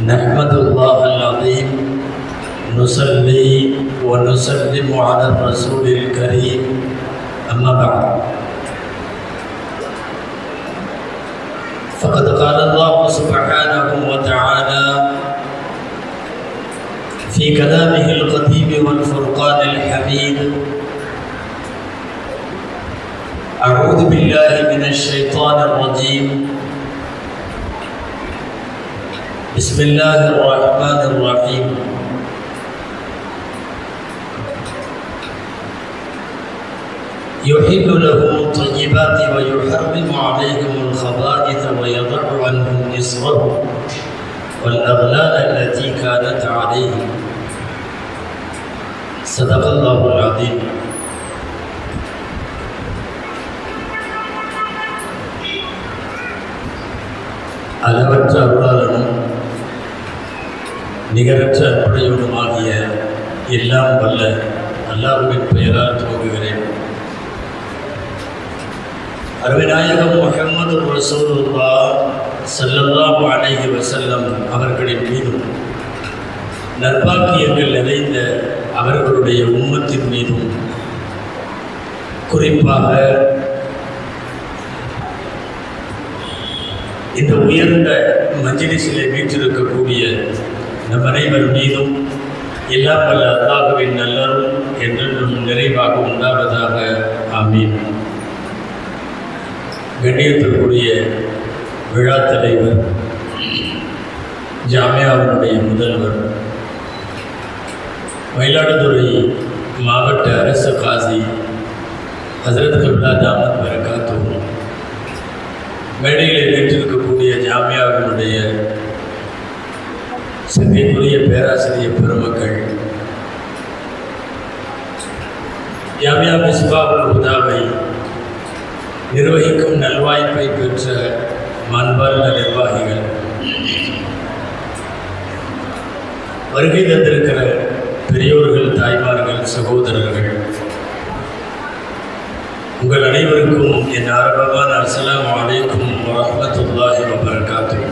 نحمد الله العظيم نصلي ونسلم على الرسول الكريم أما بعد فقد قال الله سبحانه وتعالى في كلامه القديم والفرقان الحميد أعوذ بالله من الشيطان الرجيم بسم الله الرحمن الرحيم يحل لهم الطيبات ويحرم عليهم الخبائث ويضع عنهم إصرهم والأغلال التي كانت عليهم صدق الله العظيم அளவற்ற அருளாளனும் நிகரற்ற அற்புடையவனுமாகிய எல்லாம் வல்ல அல்லாஹுவின் பெயரால் துவங்குகிறேன் அருவிநாயகம் முகமது ரசூலுல்லா ஸல்லல்லாஹு அலைஹி வஸல்லம் அவர்களின் மீதும் நற்பாக்கியங்கள் நிறைந்த அவர்களுடைய உம்மத்தின் மீதும் குறிப்பாக இந்த உயர்ந்த மஜ்லிஸிலே வீற்றிருக்கக்கூடிய நம் அனைவர் மீதும் எல்லாம் வல்ல அல்லாஹுவின் நல்லரும் என்றென்றும் நிறைவாக உண்டாவதாக ஆமீன் கண்ணியத்திற்குரிய விழா தலைவர் ஜாமியாவினுடைய முதல்வர் மயிலாடுதுறை மாவட்ட அரசு காசி ஹசரத் கபிலா தாமத் பரகாத்தும் மேடையிலே வீற்றிருக்கக்கூடிய ஜாமியாவினுடைய சங்கைக்குரிய பேராசிரியர் பெருமக்கள் ஜாமியா மிஸ்பாபுல் ஹுதாவை நிர்வகிக்கும் நல்வாய்ப்பை பெற்ற மாண்பார்ந்த நிர்வாகிகள் வருகை தந்திருக்கிற பெரியோர்கள் தாய்மார்கள் சகோதரர்கள் உங்கள் அனைவருக்கும் என் ஆரம்பமான அஸ்ஸலாமு அலைக்கும் வரஹ்மத்துல்லாஹி வபரகாத்துஹு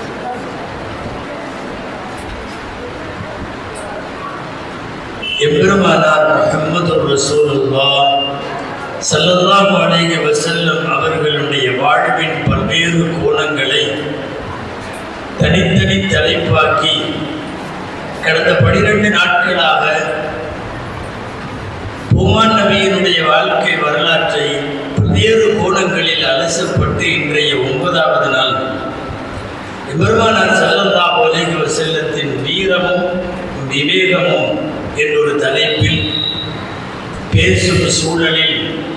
எம்பெருமானார் முஹம்மது ரசூலுல்லா ஸல்லல்லாஹு அலைஹி வஸல்லம் அவர்களுடைய வாழ்வின் பல்வேறு கோணங்களை தனித்தனி தலைப்பாக்கி கடந்த பனிரெண்டு நாட்களாக பூமான் நபியினுடைய வாழ்க்கை வரலாற்றை பல்வேறு கோணங்களில் அலசப்பட்டு இன்றைய ஒன்பதாவது நாள் பெருமானார் செல்லல்லாஹு அலைஹி வஸல்லத்தின் வீரமும் விவேகமும் என்றொரு தலைப்பில் பேசும் சூழலில்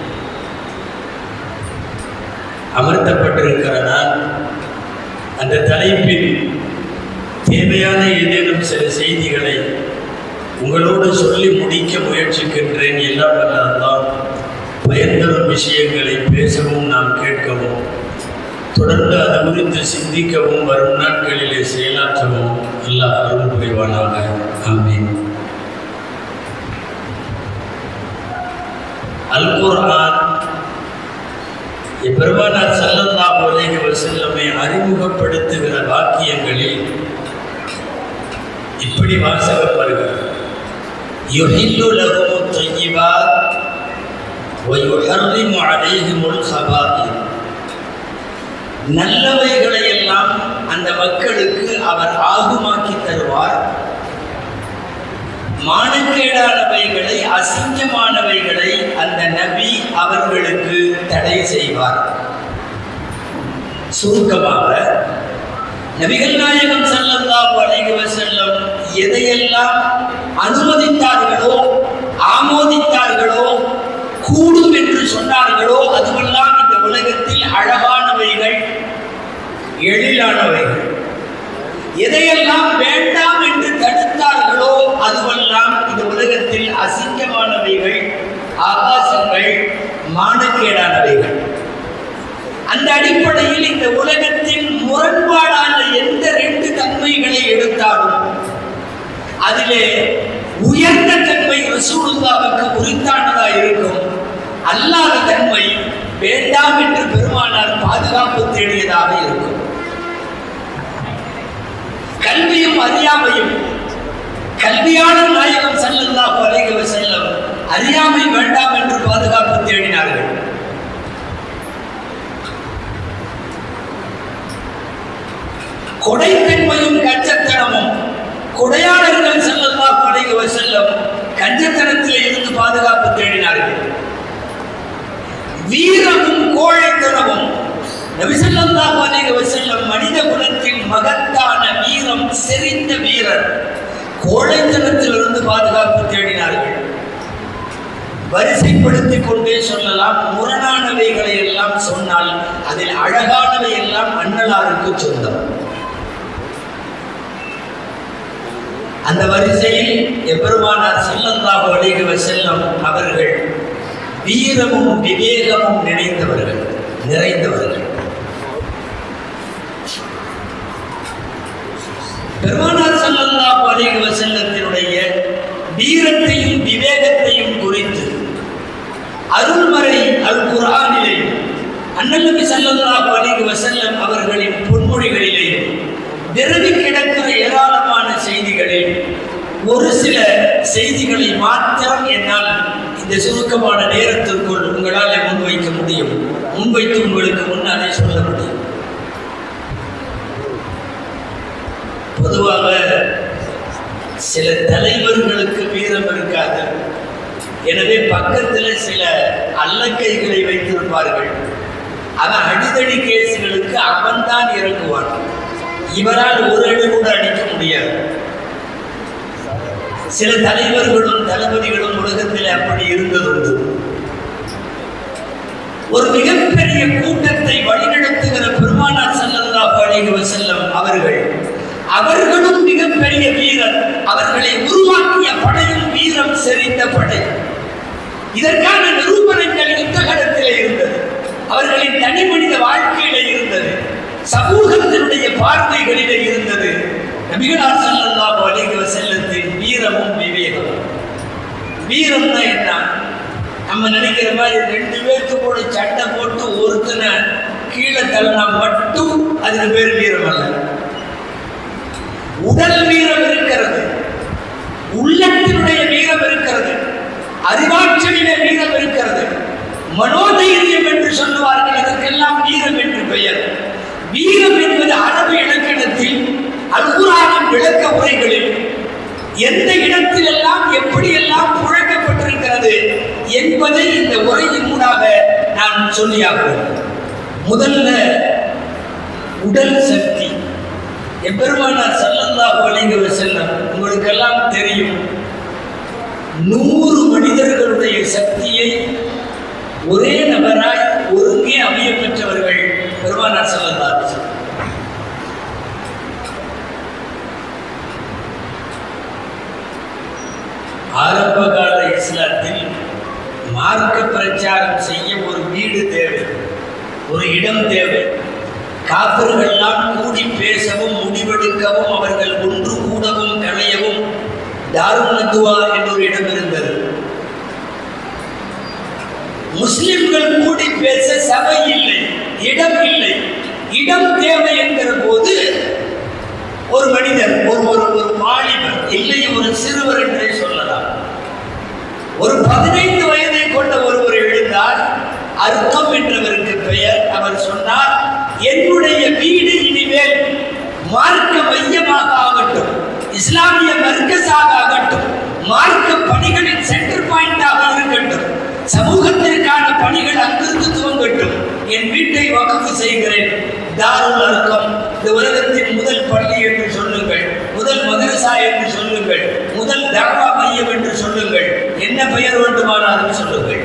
அமர்த்தப்பட்டிருக்கிற நான் அந்த தலைப்பில் தேவையான ஏதேனும் சில செய்திகளை உங்களோடு சொல்லி முடிக்க முயற்சிக்கின்றேன் எல்லாம் வல்லதான் பயன்தரும் விஷயங்களை பேசவும் நாம் கேட்கவும் தொடர்ந்து அது குறித்து சிந்திக்கவும் வரும் நாட்களிலே செயலாற்றவும் அல்லாஹ் அருள் புரிவானாக ஆமீன் அல் குர்ஆன் எப்பெருமானார் ஸல்லல்லாஹு அலைஹி வஸல்லமை அறிமுகப்படுத்துகிற வாக்கியங்களில் இப்படி வாசகம் வருகிறது يحل لهم الطيبات ويحرم عليهم الخبائث நல்லவைகளை எல்லாம் அந்த மக்களுக்கு அவர் ஆகுமாக்கி தருவார் மானக்கேடானவைகளை அசிங்கமானவைகளை அந்த நபி அவர்களுக்கு தடை செய்வார் சுருக்கமாக நபிகள் நாயகம் ஸல்லல்லாஹு அலைஹி வஸல்லம் எதையெல்லாம் அனுமதித்தார்களோ ஆமோதித்தார்களோ கூடும் என்று சொன்னார்களோ அதுவெல்லாம் இந்த உலகத்தில் அழகானவைகள் எழிலானவைகள் எதையெல்லாம் வேண்டாம் என்று தடுத்தார்களோ அதுவெல்லாம் இந்த உலகத்தில் அசிங்கமானவைகள் ஆகாசங்கள் மானக்கேடானவைகள் அந்த அடிப்படையில் இந்த உலகத்தில் முரண்பாடான எந்த ரெண்டு தன்மைகளை எடுத்தாலும் அதிலே உயர்ந்த தன்மை ரசூலுல்லாவுக்கு உரித்தானதா இருக்கும் அல்லாத தன்மை வேண்டாம் என்று பெருமானார் பாதுகாப்பு தேடியதாக இருக்கும் கல்வியும் அறியாமையும் கல்வியாளர் நாயகம் ஸல்லல்லாஹு அலைஹி வஸல்லம் அறியாமை வேண்டாம் என்று பாதுகாப்பு தேடினார்கள் கொடைத்தன்மையும் கஞ்சத்தனமும் கொடையாளர்கள் ஸல்லல்லாஹு அலைஹி வஸல்லம் கஞ்சத்தனத்திலே இருந்து பாதுகாப்பு தேடினார்கள் வீரமும் கோழைத்தனமும் நபிசல்லாஹு அலைஹி வஸல்லம் மனித குலத்தின் மகத்தான வீரம் செறிந்த வீரர் கோழைத்தனத்திலிருந்து பாதுகாப்பு தேடினார்கள் வரிசைப்படுத்திக் கொண்டே சொல்லலாம் முரணானவைகளை எல்லாம் சொன்னால் அதில் அழகானவை எல்லாம் அண்ணலாருக்கு சொந்தம் அந்த வரிசையில் எம்பெருமானார் ஸல்லல்லாஹு அலைஹி வஸல்லம் அவர்கள் வீரமும் விவேகமும் நிறைந்தவர்கள் நிறைந்தவர்கள் பெருமானார் ஸல்லல்லாஹு அலைஹி வஸல்லத்தினுடைய வீரத்தையும் விவேகத்தையும் குறித்து அருள்மறை அல் குர்ஆனிலேயும் அண்ணல் நபி ஸல்லல்லாஹு அலைஹி வஸல்லம் அவர்களின் பொன்மொழிகளிலேயும் விரவி கிடக்கிற ஏராளமான செய்திகளில் ஒரு சில செய்திகளை மாத்திரம் என்னால் இந்த சுருக்கமான நேரத்திற்குள் உங்களால் முன்வைக்க முடியும் முன்வைத்து உங்களுக்கு முன்னாலே சொல்ல முடியும் பொதுவாக சில தலைவர்களுக்கு வீரம் இருக்காது எனவே பக்கத்தில் சில அல்லக்கைகளை வைத்திருப்பார்கள் அவன் அடிதடி கேசுகளுக்கு அவன்தான் இறங்குவான் இவரால் ஒரு அடி கூட அடிக்க முடியாது சில தலைவர்களும் தளபதிகளும் உலகத்தில் அப்படி இருந்ததுண்டு ஒரு மிகப்பெரிய கூட்டத்தை வழிநடத்துகிற பெருமானார் ஸல்லல்லாஹு அலைஹி வஸல்லம் அவர்கள் அவர்களும் மிகப்பெரிய வீரர் அவர்களை உருவாக்கிய படையும் வீரம் செறிந்த படை இதற்கான நிரூபணங்கள் யுத்தகலத்திலே இருந்தது அவர்களின் தனி மனித வாழ்க்கையிலே இருந்தது சமூகத்தினுடைய பார்வைகளிலே இருந்தது நபிகளார் ஸல்லல்லாஹு அலைஹி வஸல்லத்தின் வீரமும் விவேகமும் வீரம்னா என்ன நம்ம நினைக்கிற மாதிரி ரெண்டு பேருக்கு கூட சண்டை போட்டு ஒருத்தனை கீழே தள்ளினா மட்டும் அதுக்கு பேர் வீரம் அல்ல உடல் வீரம் இருக்கிறது உள்ளத்தினுடைய வீரம் இருக்கிறது அறிவாற்றலிலே வீரம் இருக்கிறது மனோதைரியம் என்று சொல்லுவார்கள் அதற்கெல்லாம் வீரம் என்று பெயர் வீரம் என்பது அரபு இலக்கணத்தில் அல்குரானின் விளக்க உரைகளில் எந்த இடத்தில் எல்லாம் எப்படியெல்லாம் புழக்கப்பட்டிருக்கிறது என்பதை இந்த உரையின் மூடாக நான் சொல்லியாகிறேன் முதல்ல உடல் சக்தி எம்பெருமானார் ஸல்லல்லாஹு அலைஹி வஸல்லம் உங்களுக்கெல்லாம் தெரியும் நூறு மனிதர்களுடைய சக்தியை ஒரே நபராய் ஒருங்கே அமைய பெற்றவர்கள் பெருமானார் ஸல்லல்லாஹு அலைஹி வஸல்லம் ஆரம்ப கால இஸ்லாத்தில் மார்க்க பிரச்சாரம் செய்ய ஒரு வீடு தேவை ஒரு இடம் தேவை காப்பர்கள்லாம் கூடி பேசவும் முடிவெடுக்கவும் அவர்கள் ஒன்று கூடவும் களையவும் தாருல் நத்துவா என்ற ஒரு இடம் இருந்தது முஸ்லிம்கள் கூடி பேச சபை இல்லை இடம் இல்லை இடம் தேவை என்கிற போது ஒரு மனிதர் ஒரு ஒரு ஒரு வாலிபர் இல்லை ஒரு சிறுவர் என்றே சொல்லலாம் ஒரு பதினைந்து வயதை கொண்ட ஒருவர் எழுந்தார் அர்த்தம் என்றவருக்கு பெயர் அவர் சொன்னார் என்னுடைய வீடு இனிமேல் மார்க்க மையமாக ஆகட்டும் இஸ்லாமிய மர்க்கஸாக ஆகட்டும் மார்க்க பணிகளின் சென்டர் பாயிண்டாக இருக்கட்டும் சமூகத்திற்கான பணிகள் அங்கிருந்து துவங்கட்டும் என் வீட்டை வகுப்பு செய்கிறேன் தாருல் அர்க்கம் இந்த உலகத்தின் முதல் பள்ளி என்று சொல்லுங்கள் முதல் மதரசா என்று சொல்லுங்கள் முதல் தாவா மையம் என்று சொல்லுங்கள் என்ன பெயர் வேண்டுமானாலும் சொல்லுங்கள்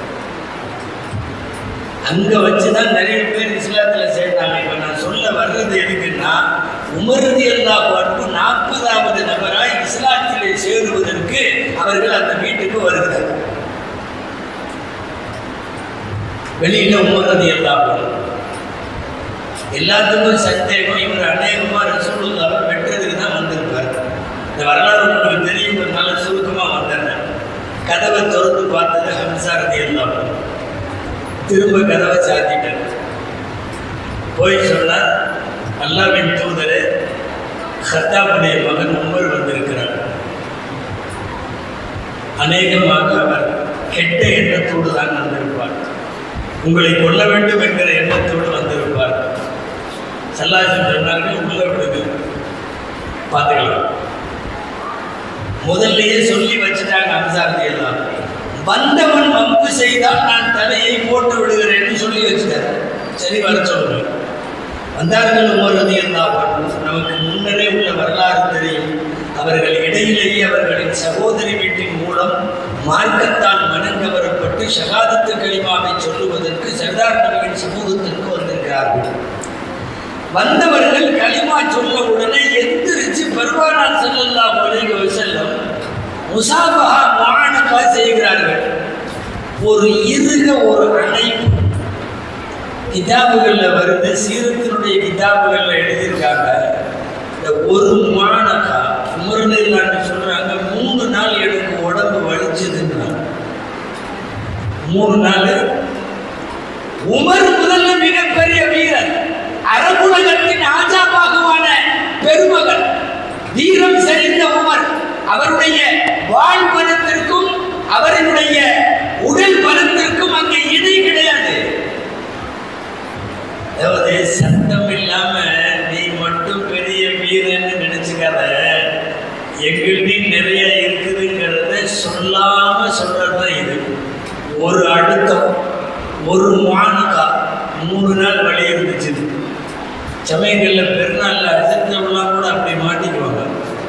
அங்க வச்சுதான் நிறைய பேர் இஸ்லாத்துல சேர்ந்தாங்க இப்ப நான் சொல்ல வர்றது எதுக்குன்னா உமரதி அல்லா பண்பு நாற்பதாவது நபராய் இஸ்லாத்திலே சேருவதற்கு அவர்கள் அந்த வீட்டுக்கு வருகிறார் வெளியில உமரதி அல்லா எல்லாத்துக்கும் சந்தேகம் இவர் அநேகமா ரசூலுல்லாவை வெட்டுறதுக்கு தான் வந்திருப்பார் இந்த வரலாறு உங்களுக்கு தெரியுங்கிறதுனால சுருக்கமா வந்துடுறேன் கதவை திறந்து பார்த்தது ஹம்சா ரதி எல்லாம் திரும்ப கதவை சாத்திட்டார் போய் சொன்னார் அல்லாவின் தூதரே ஹத்தாபுடைய மகன் உமர் வந்திருக்கிறார் அநேகமாக அவர் கெட்ட எண்ணத்தோடு தான் வந்திருப்பார் உங்களை கொல்ல வேண்டும் என்கிற எண்ணத்தோடு வந்திருப்பார் சல்லாசன் சொன்னார்கள் உள்ள விடுது பார்த்துக்கலாம் முதல்லயே சொல்லி வச்சுட்டாங்க அம்சாரதி எல்லாம் வந்தவன் வம்பு செய்தால் நான் தலையை போட்டு விடுகிறேன்னு சொல்லி வச்சுட்டார் சரி வர சொல்லுங்க வந்தார்கள் உமர் ரதியல்லாஹு அன்ஹு நமக்கு முன்னரே உள்ள வரலாறு தெரியும் அவர்கள் இடையிலேயே அவர்களின் சகோதரி வீட்டின் மூலம் மார்க்கத்தால் மனங்கவரப்பட்டு ஷகாதத்து கலிமாவை சொல்லுவதற்கு சர்தார் நபியின் சமூகத்திற்கு வந்திருக்கிறார்கள் வந்தவர்கள் களிமா சொன்ன உடனே எந்திரிச்சு பெருமானார் ஸல்லல்லாஹு அலைஹி வஸல்லம் முசாபஹா முஆனகா செய்கிறார்கள் ஒரு இருக ஒரு அணைப்பு கிதாபுகள்ல வருது சீரத்தினுடைய கிதாபுகள்ல எழுதியிருக்காங்க இந்த ஒரு மானக்கா உமரநிலான்னு சொல்றாங்க மூணு நாள் எனக்கு உடம்பு வலிச்சதுன்றாங்க மூணு நாள் உமர் முதல்ல மிகப்பெரிய வீரர் அரபுலகத்தின் ஆஜாபாகுவான பெருமகன் வீரம் செறிந்த உமர் அவருடைய வாழ் பலத்திற்கும் அவருடைய உடல் பலத்திற்கும் அங்கே இணை கிடையாது அதாவது சத்தம் இல்லாம நீ மட்டும் பெரிய வீரன்னு நினைச்சுக்காத எங்கள்கிட்ட நிறைய இருக்குதுங்கிறத சொல்லாம சொல்றதுதான் இது ஒரு அழுத்தம் ஒரு மானுக்கா மூணு நாள் வழி இருந்துச்சு சமயங்களில் பெருநாளில் அழுத்தம்லாம் கூட அப்படி மாட்டிக்குவாங்க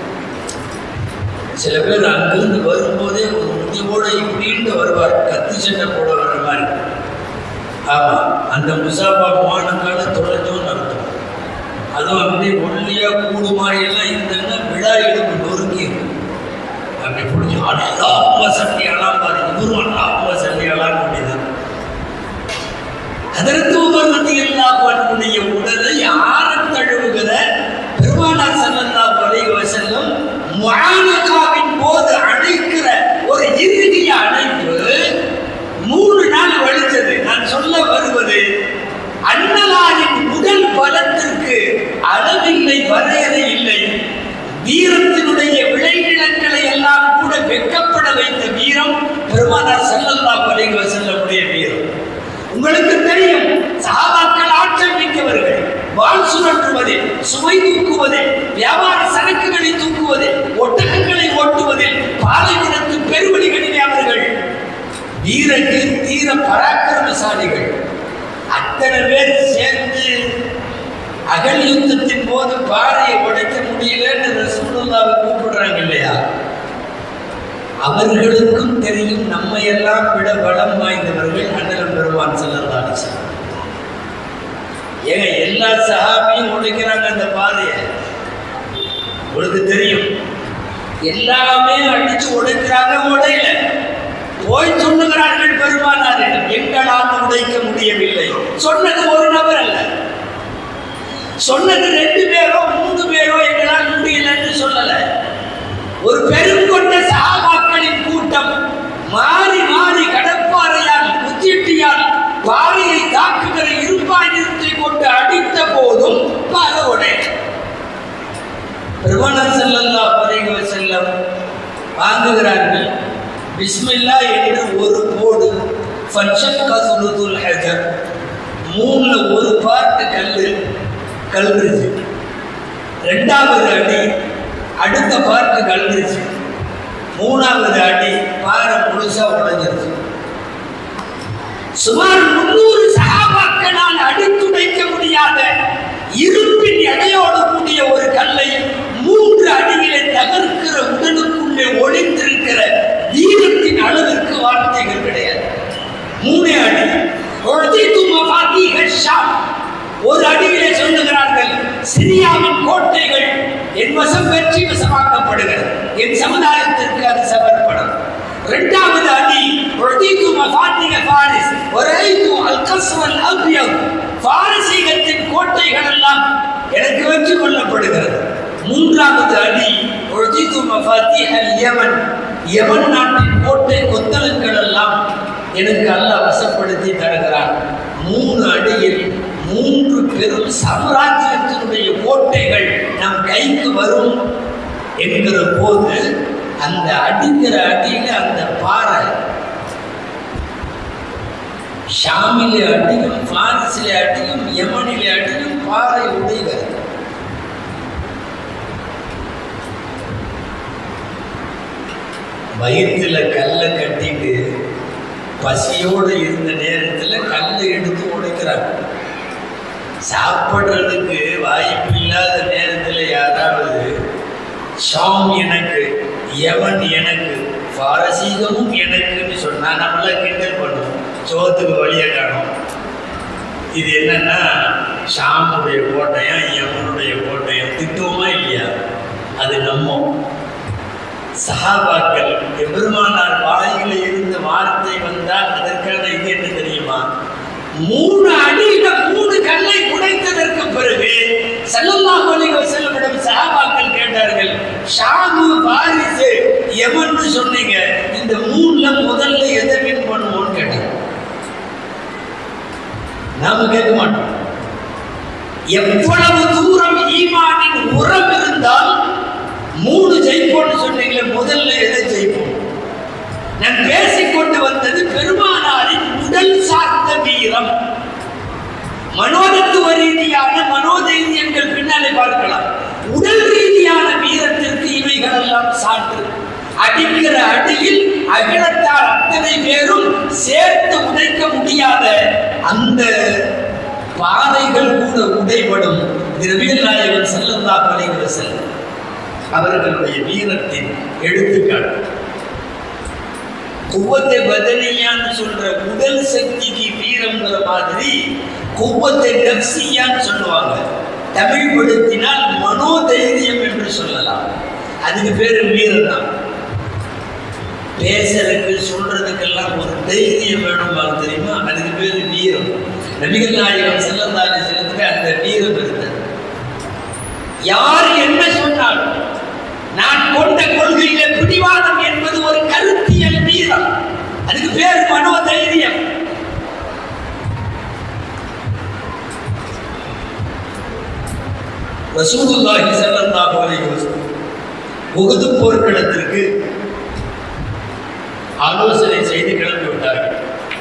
சில பேர் அங்கிருந்து வரும்போதே ஒரு முடிவோட இப்படின்ட்டு வருவார் கத்தி சண்டை போட வர்ற மாதிரி ஆமா அந்த முசாபா மானக்கால தொலைஞ்சோன்னு அர்த்தம் அதுவும் அப்படி ஒல்லியா கூடு மாதிரி எல்லாம் இருந்தாங்கன்னா விழா எடுப்பு நொறுக்கி இருக்கும். அப்படி பிடிச்சி அல்லாம சட்டி அலாம் பாரு இவரும் அல்லாம சட்டி அலாம் அப்படிதான் அதற்கு உமர் வந்து எல்லா பண்ணுடைய உடலை யாரும் தழுவுகிற பெருமானார் ஸல்லல்லாஹு அலைஹி வஸல்லம் முஆனகாவின் போது அழைக்கிற ஒரு இறுதிய அழைப்பு மூணு நாள் வழித்தது நான் சொல்ல வருவது அன்னலாரின் உடல் பலத்திற்கு அளவில்லை வரையறை இல்லை வீரத்தினுடைய விளைநிலங்களை எல்லாம் கூட வெட்கப்பட வைத்த வீரம் பெருமானார் ஸல்லல்லாஹு அலைஹி வஸல்லமுடைய வீரம் உங்களுக்கு தெரியும் சஹாபாக்கள் ஆற்றல் மிக்கவர்கள் வாள் சுழற்றுவதில் சுமை தூக்குவதில் வியாபார சரக்குகளை தூக்குவதில் ஒட்டகங்களை ஓட்டுவதில் பாலைவனத்து பெருவழிகளிலே அவர்கள் வீரர்கள் தீர பராக்கிரமசாலிகள் அத்தனை பேர் சேர்ந்து அகல் யுத்தத்தின் போது பாறையை உடைக்க முடியலன்னு ரசூலுல்லாவை கூப்பிடுறாங்க இல்லையா அவர்களுக்கும் தெரியும் நம்மை எல்லாம் விட பலம் வாய்ந்தவர்கள் அண்ணலம் பெருமான் செல்லந்தாடி ஏங்க எல்லா சஹாபியும் உடைக்கிறாங்க அந்த பாதையை உங்களுக்கு தெரியும் எல்லாமே அடிச்சு உடைக்கிறாங்க உடையல போய் சொல்லுகிறார்கள் பெருமானாரிடம் எங்களால் உடைக்க முடியவில்லை சொன்னது ஒரு நபர் அல்ல சொன்னது ரெண்டு பேரோ மூணு பேரோ எங்களால் முடியலன்னு சொல்லல ஒரு பெருங்கொண்ட சகாபாக்களின் கூட்டம் மாறி மாறி கடப்பாறையால் குத்திட்டியால் பாறையை தாக்குகிற இருப்பாயுதத்தை கொண்டு அடித்த போதும் பாறை உடையல பெருமானார் ஸல்லல்லாஹு அலைஹி வஸல்லம் வாங்குகிறார்கள் பிஸ்மில்லா என்று ஒரு போடு ஃபன்ஷக்க சுலுதுல் ஹஜர் மூணுல ஒரு பார்ட்டு கல்லு கல்றுச்சு ரெண்டாவது அடி அடுத்த பார்ட்டு கல்றுச்சு மூணாவது அடி பாறை முழுசா உடைஞ்சிருச்சு சுமார் முன்னூறு சகாபாக்களால் அடித்துடைக்க முடியாத இரும்பின் எடையோடு கூடிய ஒரு கல்லை மூன்று அடிகளை தகர்க்கிற உடலுக்குள்ளே ஒளிந்திருக்கிற வீரத்தின் அளவிற்கு வார்த்தைகள் கிடையாது மூணே அடி ஒழித்து மஃபாத்தீஹ ஷாம். ஒரு அடியிலே சொல்லுகிறார்கள் சிரியாவின் கோட்டைகள் என் வசம் வெற்றி வசமாக்கப்படுகிறது என் சமுதாயத்திற்கு அது சமர்ப்பணம் இரண்டாவது அடி ஒழித்து மஃபாத்தீஹ ஃபாரிஸ் ஒரைத்து அல் கஸ்வல் அபியம் பாரசீகத்தின் கோட்டைகள் எல்லாம் எனக்கு வெற்றி கொள்ளப்படுகிறது மூன்றாவது அடி ஒழித்து மஃபாத்தீஹ யமன் யமன் நாட்டின் கோட்டை கொத்தளங்கள் எல்லாம் எனக்கு அல்லாஹ் வசப்படுத்தி தருகிறான் மூணு அடியில் மூன்று பெரும் சாம்ராஜ்யத்தினுடைய கோட்டைகள் நம் கைக்கு வரும் என்கிற போது அந்த அடிக்கிற அடியில அந்த பாறை ஷாமிலே அடியும் பாரிசிலே அடியும் யமனிலே அடியும் பாறை உடைகிறது வயிற்றுல கல்லை கட்டிட்டு பசியோடு இருந்த நேரத்தில் கல்லை எடுத்து உடைக்கிறாங்க சாப்பிட்றதுக்கு வாய்ப்பு இல்லாத நேரத்தில் யாராவது ஷாம் எனக்கு யவன் எனக்கு பாரசீகமும் எனக்குன்னு சொன்னா நம்மள கிண்டல் பண்ணுவோம் சோத்துக்கு வழியை காணும் இது என்னன்னா ஷாமுடைய கோட்டையம் யவனுடைய கோட்டையம் திட்டுவோமா இல்லையா அது நம்ம சஹாபாக்கள் எபெருமானார் வாயில இருந்து வார்த்தை வந்தால் அதற்கான இது என்ன தெரியுமா மூணு அடியில மூணு கல்லை உடைத்ததற்கு பிறகு ஸல்லல்லாஹு அலைஹி வஸல்லமிடம் சஹாபாக்கள் கேட்டார்கள் ஷாமு பாரிசு யமன்னு சொன்னீங்க இந்த மூணுல முதல்ல எதை வின் பண்ணுவோம்னு கேட்டாங்க நாம கேட்க மாட்டோம் எவ்வளவு தூரம் ஈமானின் உரம் இருந்தால் மூணு ஜெயிப்போம்னு சொன்னீங்களே முதல்ல எதை ஜெயிப்போம் நான் பேசிக்கொண்டு வந்தது பெருமானாரின் உடல் சார்ந்த வீரம் மனோதத்துவ ரீதியான மனோதைரியங்கள் பின்னாலே பார்க்கலாம் உடல் ரீதியான வீரத்திற்கு இவைகள் எல்லாம் சான்று அடிக்கிற அடியில் அகிலத்தார் அத்தனை பேரும் சேர்த்து உடைக்க முடியாத அந்த பாறைகள் கூட உடைபடும் நபிகள் நாயகன் செல்லல்லா அலைஹி செல்லும் அவர்களுடைய வீரத்தின் எடுத்துக்காட்டு குவத்தை பதனியான்னு சொல்ற உடல் சக்திக்கு வீரம்ங்கிற மாதிரி குவத்தை நப்சியான்னு சொல்லுவாங்க தமிழ் படுத்தினால் மனோதைரியம் என்று சொல்லலாம் அதுக்கு பேரு வீரம் தான் பேசுறதுக்கு சொல்றதுக்கெல்லாம் ஒரு தைரியம் வேணும் தெரியுமா அதுக்கு பேரு வீரம் நபிகள் நாயகம் செல்லந்தாரி செல்லத்துக்கு அந்த வீரம் இருந்தது யார் என்ன சொன்னாலும் நான் கொண்ட கொள்கையில பிடிவாதம் என்பது ஒரு கருத்தியல் வீரம் அதுக்கு பேர் மனோதைரியம் ரசூலுல்லாஹி ஸல்லல்லாஹு அலைஹி வஸல்லம் உஹது போர்க்களத்திற்கு ஆலோசனை செய்து கிளம்பி விட்டார்கள்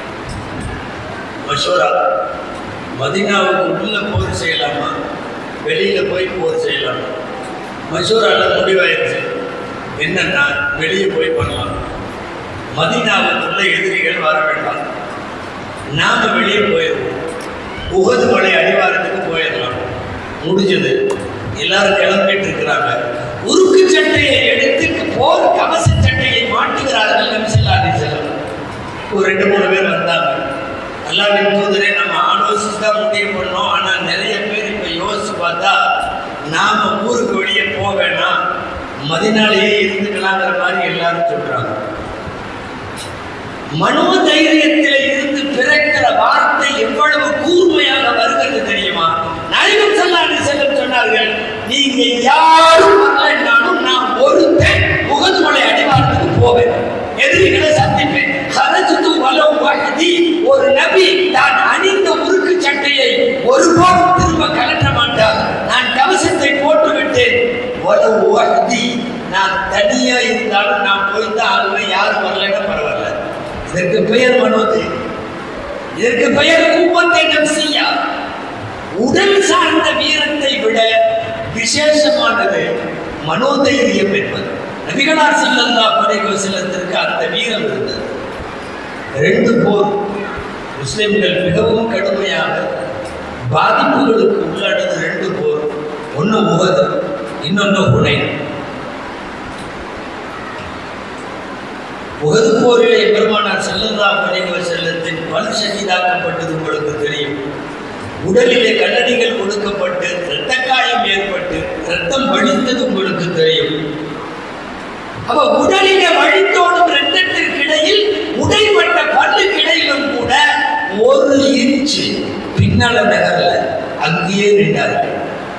மஷோரா மதினாவுக்கு உள்ள போர் செய்யலாமா வெளியில போய் போர் செய்யலாமா மஷூரால முடிவாயிருச்சு என்னன்னா வெளியே போய் பண்ணலாம் மதினாவுக்குள்ள எதிரிகள் வர வேண்டாம் நாம வெளியே போயிடுவோம் உகது மலை அடிவாரத்துக்கு போயிடலாம் முடிஞ்சது எல்லாரும் கிளம்பிட்டு இருக்கிறாங்க உருக்கு சட்டையை எடுத்து போர் கவச சட்டையை மாட்டுகிறார்கள் நபிசல்லாதி செல்லம் ஒரு ரெண்டு மூணு பேர் வந்தாங்க அல்லாவின் தூதரே நம்ம ஆலோசிச்சு தான் முடிவு பண்ணோம் ஆனா நிறைய பேர் இப்ப யோசிச்சு பார்த்தா நாம ஊருக்கு வெளியே போக வேணாம் மதினாலேயே இருந்துக்கலாங்கிற மாதிரி எல்லாரும் சொல்றாங்க மனோதைரியத்தில் இருந்து பிறக்கிற வார்த்தை எவ்வளவு கூர்மையாக வருகிறது தெரியுமா நாயகம் செல்லாண்டு செல்லம் சொன்னார்கள் நீங்க யாரும் வரலைன்னாலும் நான் ஒருத்தன் முகதுமலை அடிவாரத்துக்கு போவேன் எதிரிகளை சந்திப்பேன் ஹரஜத்து வலவு வஹதி ஒரு நபி தான் அணிந்த உருக்கு சட்டையை ஒருபோதும் திரும்ப கலட்ட மாட்டார் நான் கவசத்தை போட்டு விட்டேன் வலவு வஹதி நான் தனியா இருந்தாலும் நான் போய் தான் ஆகுவேன் யாரும் வரலைன்னா பரவாயில்ல இதற்கு பெயர் மனோதை இதற்கு பெயர் கூப்பத்தை நம்சியா உடல் சார்ந்த வீரத்தை விட விசேஷமானது மனோதைரியம் என்பது நபிகளார் செல்லல்லா படைகோ செல்லத்திற்கு அந்த வீரம் இருந்தது ரெண்டு போர் முஸ்லிம்கள் மிகவும் கடுமையாக பாதிப்புகளுக்கு உள்ளானது ரெண்டு போர் ஒன்று முகது இன்னொன்று ஹுனைன் உகது போரிலே பெருமானார் செல்லல்லா படைகோ செல்லத்தின் பல் சகிதாக்கப்பட்டது உங்களுக்கு தெரியும் உடலிலே கல்லடிகள் கொடுக்கப்பட்டு இரத்த காயம் ஏற்பட்டு ரத்தம் வழிந்தது உங்களுக்கு தெரியும் அப்ப உடலிலே வழித்தோடும் இரத்தத்திற்கு இடையில் உடைப்பட்ட பல்லுக்கு இடையிலும் கூட ஒரு இன்ச்சு பின்னால நகரல அங்கேயே நின்றார்கள்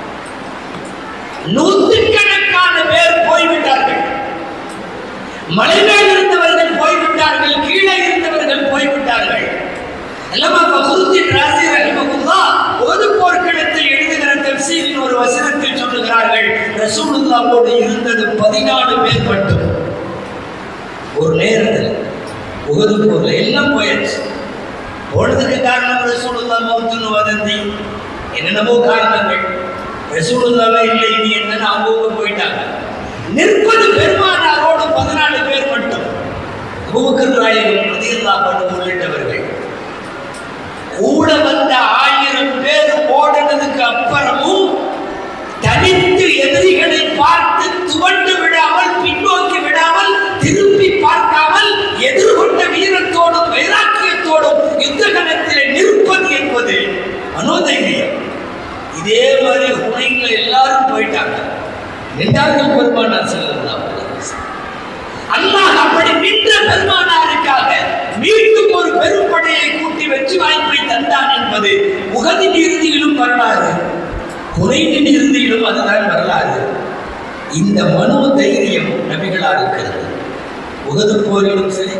நூற்றுக்கணக்கான பேர் போய்விட்டார்கள் மலை மேல் இருந்தவர்கள் போய்விட்டார்கள் கீழே இருந்தவர்கள் போய்விட்டார்கள் அல்லமா ஃபஹருத்தீன் ராசி ரஹிமஹுல்லா ஒரு போர்க்களத்தில் எழுதுகிற தப்சீரின் ஒரு வசனத்தில் சொல்லுகிறார்கள் ரசூலுல்லாவோடு இருந்தது பதினாலு பேர் மட்டும் ஒரு நேரத்தில் உகது போர்ல எல்லாம் போயாச்சு போனதுக்கு காரணம் ரசூலுல்லா மௌத்துன்னு வதந்தி என்னென்னமோ காரணங்கள் ரசூலுல்லாவே இல்லை இனி என்னன்னு அவங்க போயிட்டாங்க நிற்பது பெருமானாரோடு பதினாலு பேர் மட்டும் அபூபக்கர் நாயகம் ரலியல்லாஹு அன்ஹு உள்ளிட்டவர்கள் கூட வந்த ஆயிரம் பேர் ஓடினதுக்கு அப்புறமும் தனித்து எதிரிகளை பார்த்து துவண்டு விடாமல் பின்னோக்கி விடாமல் திரும்பி பார்க்காமல் எதிர்கொண்ட வீரத்தோடும் வைராக்கியத்தோடும் யுத்த கணத்திலே நிற்பது என்பது மனோதைரியம் இதே மாதிரி உனைங்கள எல்லாரும் போயிட்டாங்க நின்றார்கள் பெருமானார் செல்லலாம் அல்லாஹ் அப்படி நின்ற பெருமானாருக்காக மீண்டும் ஒரு பெரும்படையை கூட்டி வெற்றி வாய்ப்பை தந்தான் என்பது உகதின் இறுதியிலும் வரலாறு குறைவின் இறுதியிலும் அதுதான் வரலாறு இந்த மனோ தைரியம் நபிகளா இருக்கிறது உகது போரிலும் சரி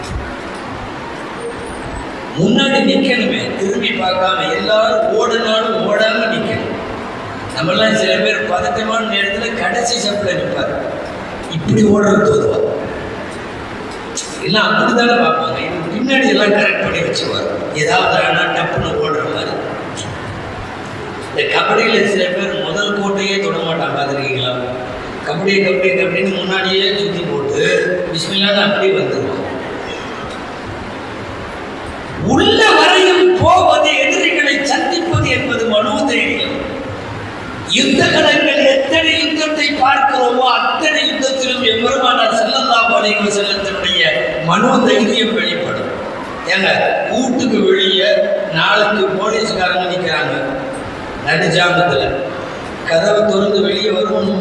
முன்னாடி நிக்கணுமே திரும்பி பார்க்காம எல்லாரும் ஓடினாலும் ஓடாம நிக்கணும் நம்மெல்லாம் சில பேர் பதட்டமான நேரத்துல கடைசி சப்பில் நிற்பார் இப்படி ஓடுறது தோதுவா எல்லாம் அப்படித்தானே பார்ப்பாங்க இவன் பின்னாடி எல்லாம் கரெக்ட் பண்ணி வச்சுருவார் ஏதாவது ஆனால் டப்புன்னு ஓடுற மாதிரி இந்த கபடியில் சில பேர் முதல் கோட்டையே தொட மாட்டாங்க பார்த்துருக்கீங்களா கபடி கபடி கபடின்னு முன்னாடியே சுற்றி போட்டு பிஸ்மில்லான்னு அப்படியே வந்துடுவாங்க உள்ள வரையும் போவது எதிரிகளை சந்திப்பது என்பது மனோதைரியம் யுத்த களங்கள் எத்தனை யுத்தத்தை பார்க்கிறோமோ அத்தனை யுத்தத்திலும் எம்பெருமானார் செல்லல்லாஹு அலைஹி வஸல்லத்தினுடைய மனோதைரியம் வெளிப்படும் ஏங்க வீட்டுக்கு வெளியே நாளைக்கு போலீஸ்காரங்க நிற்கிறாங்க நடுஜாமத்தில் கதவை திறந்து வெளியே வருவோம்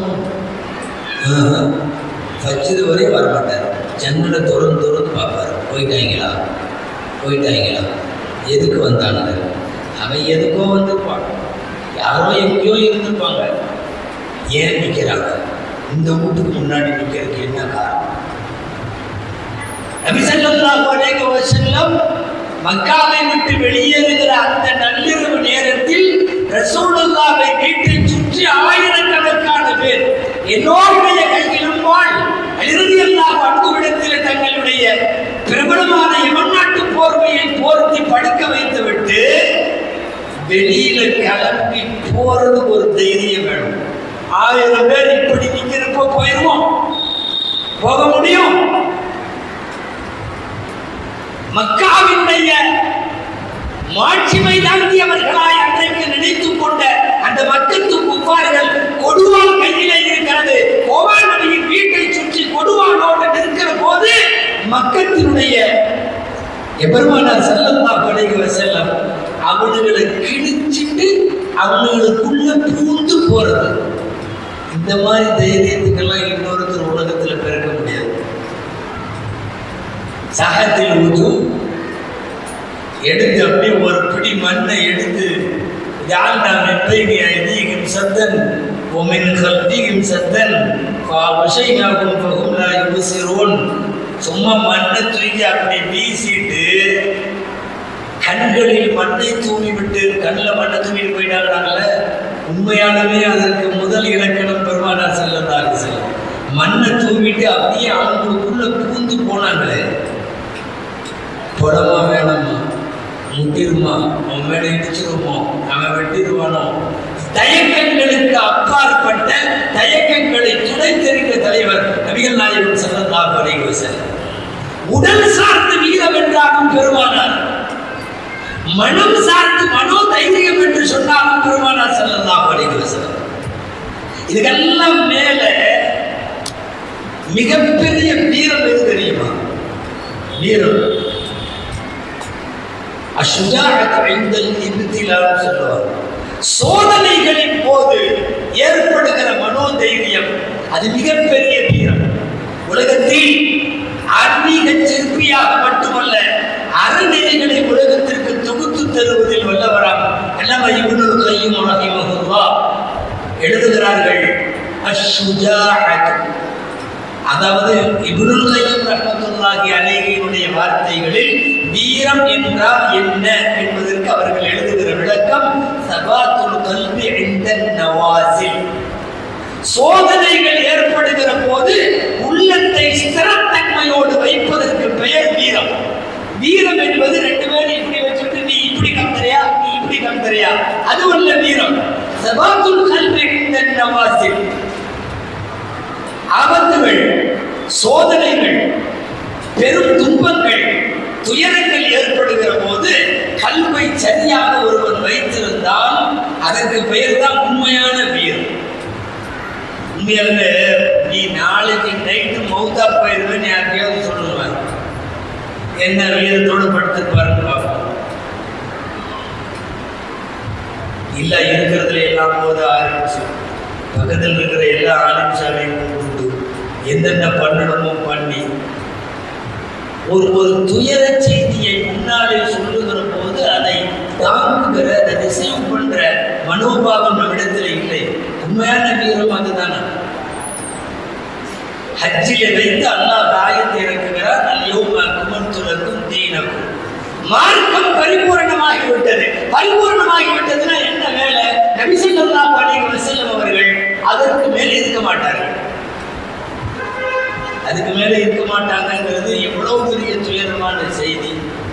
வச்சது வரை வரமாட்டார் ஜன்னலை திறந்து திறந்து பார்ப்பார் போயிட்டாங்களா போயிட்டாங்களா எதுக்கு வந்தாங்க அவன் எதுக்கோ வந்திருப்பான் யாரோ எங்கேயோ இருந்திருப்பாங்க ஏன் நிற்கிறாங்க இந்த வீட்டுக்கு முன்னாடி நிற்கிறதுக்கு என்ன காரணம் நபி ஸல்லல்லாஹு அலைஹி வஸல்லம் மக்காவை விட்டு வெளியேறுகிற அந்த நள்ளிரவு நேரத்தில் ரசூலுல்லாவை வீட்டை சுற்றி ஆயிரக்கணக்கான பேர் எல்லோருடைய கையிலும் வாழ் இறுதியெல்லாம் அன்புவிடத்தில் தங்களுடைய பிரபலமான எமநாட்டு போர்வையை போர்த்தி படுக்க வைத்துவிட்டு வெளியில கிளம்பி போறதுக்கு ஒரு தைரியம் வேணும் ஆயிரம் பேர் இப்படி நிக்கிறப்போ போயிருவோம் போக முடியும் மக்காவினுடைய மாட்சிமை தாங்கியவர்களாய் அன்றைக்கு நினைத்துக் கொண்ட அந்த மக்கத்து குப்பார்கள் கொடுவாள் கையிலே இருக்கிறது கோவால் நபியின் வீட்டை சுற்றி கொடுவாளோடு நிற்கிற போது மக்கத்தினுடைய எபெருமானார் செல்லல்லாஹு அலைஹி வஸல்லம் அவனுங்களை கிழிச்சிட்டு அவனுங்களுக்குள்ள பூந்து போறது இந்த மாதிரி தைரியத்துக்கெல்லாம் இன்னொருத்தர் உலகத்துல பிறக்க முடியாது சகத்தில் உது எடுத்து அப்படியே ஒரு பிடி மண்ணை எடுத்து யார் நாம் எப்பைனி ஐதீகம் சத்தன் ஒமின் கல்வியும் சத்தன் விஷயமாகும் பகும்லா யுசிரோன் சும்மா மண்ணை தூக்கி அப்படி வீசிட்டு கண்களில் மண்ணை தூவி விட்டு கண்ணில் மண்ணை தூவிட்டு போயிட்டாங்களாங்கல்ல உண்மையானவே அதற்கு முதல் இலக்கணம் பெருமானார் செல்லதாக செல்லும் மண்ணை தூவிட்டு அப்படியே அவங்களுக்குள்ள பூந்து போனாங்களே புடமா வேணாமா முட்டிருமா அவன் மேல இடிச்சிருமோ அவன் வெட்டிடுவானோ தயக்கங்களுக்கு அப்பாற்பட்ட தயக்கங்களை துணை தெரிந்த தலைவர் நபிகள் நாயகம் செல்லல்லாஹு அலைஹி வஸல்லம் உடல் சார்ந்து வீரம் என்றாலும் பெருமானார் மனம் சார்ந்து மனோ தைரியம் என்று சொன்னாலும் பெருமானார் செல்லல்லாஹு அலைஹி வஸல்லம் இதுக்கெல்லாம் மேல மிகப்பெரிய வீரம் எது தெரியுமா வீரம் அஷுஜாஅத் இந்தல் இப்திலாம் சொல்லுவாங்க சோதனைகளின் போது ஏற்படுகிற மனோதைரியம் அது மிகப்பெரிய வீரம் உலகத்தில் ஆன்மீக சிற்பியாக மட்டுமல்ல அறநெறிகளை உலகத்திற்கு தொகுத்து தருவதில் வல்லவராம் அல்லம இப்னுல் கையும் ரஹிமஹுல்லா எழுதுகிறார்கள் அஷுஜாஅத் அதாவது இப்னுல் கையும் ரஹ்மத்துல்லாஹி அலைஹினுடைய வார்த்தைகளில் வீரம் என்றால் என்ன என்பதற்கு அவர்கள் எழுதுகிற விளக்கம் சபாத்துல் கல்வி இந்த நவாசில் சோதனைகள் ஏற்படுகிற போது உள்ளத்தை ஸ்திரத்தன்மையோடு வைப்பதற்கு பெயர் வீரம் வீரம் என்பது ரெண்டு பேரும் இப்படி வச்சுட்டு நீ இப்படி கம்பறியா நீ இப்படி கம்பறியா அது அல்ல வீரம் சபாத்துல் கல்வி இந்த நவாசில் ஆபத்துகள் சோதனைகள் பெரும் துன்பங்கள் துயரங்கள் ஏற்படுகிற போது கல்வை சரியாக ஒருவன் வைத்திருந்தால் அதற்கு பெயர் தான் உண்மையான வீரம் உண்மையாலுமே நீ நாளைக்கு நைட்டு மௌத்தா போயிருவேன்னு யாருக்கையாவது சொல்லுவேன் என்ன வீரத்தோடு படுத்திருப்பாருன்னு பார்ப்போம் இல்ல இருக்கிறதுல எல்லாம் போத ஆரம்பிச்சு பக்கத்தில் இருக்கிற எல்லா ஆரம்பிச்சாலையும் கூப்பிட்டு என்னென்ன பண்ணணுமோ பண்ணி ஒரு ஒரு துயர செய்தியை முன்னாலே சொல்லுகிற போது அதை தாங்குகிற அதை ரிசீவ் பண்ற மனோபாவம் நம்மிடத்தில் இல்லை உண்மையான வீரம் அதுதானே ஹஜ்ஜிலே வைத்து அல்லாஹ் ஆயத்தை இறக்குகிறார் அல்யோம குமர்த்துலக்கும் தீனக்கும் மார்க்கம் பரிபூரணமாகி விட்டது பரிபூரணமாகி விட்டதுன்னா என்ன வேலை நபிசல்லாஹு அலைஹி வஸல்லம் அவர்கள் அதற்கு மேல் இருக்க மாட்டார்கள் அதுக்கு மேல இருக்க மாட்டாங்கங்கிறது எவ்வளவு பெரிய துயரமான செய்தி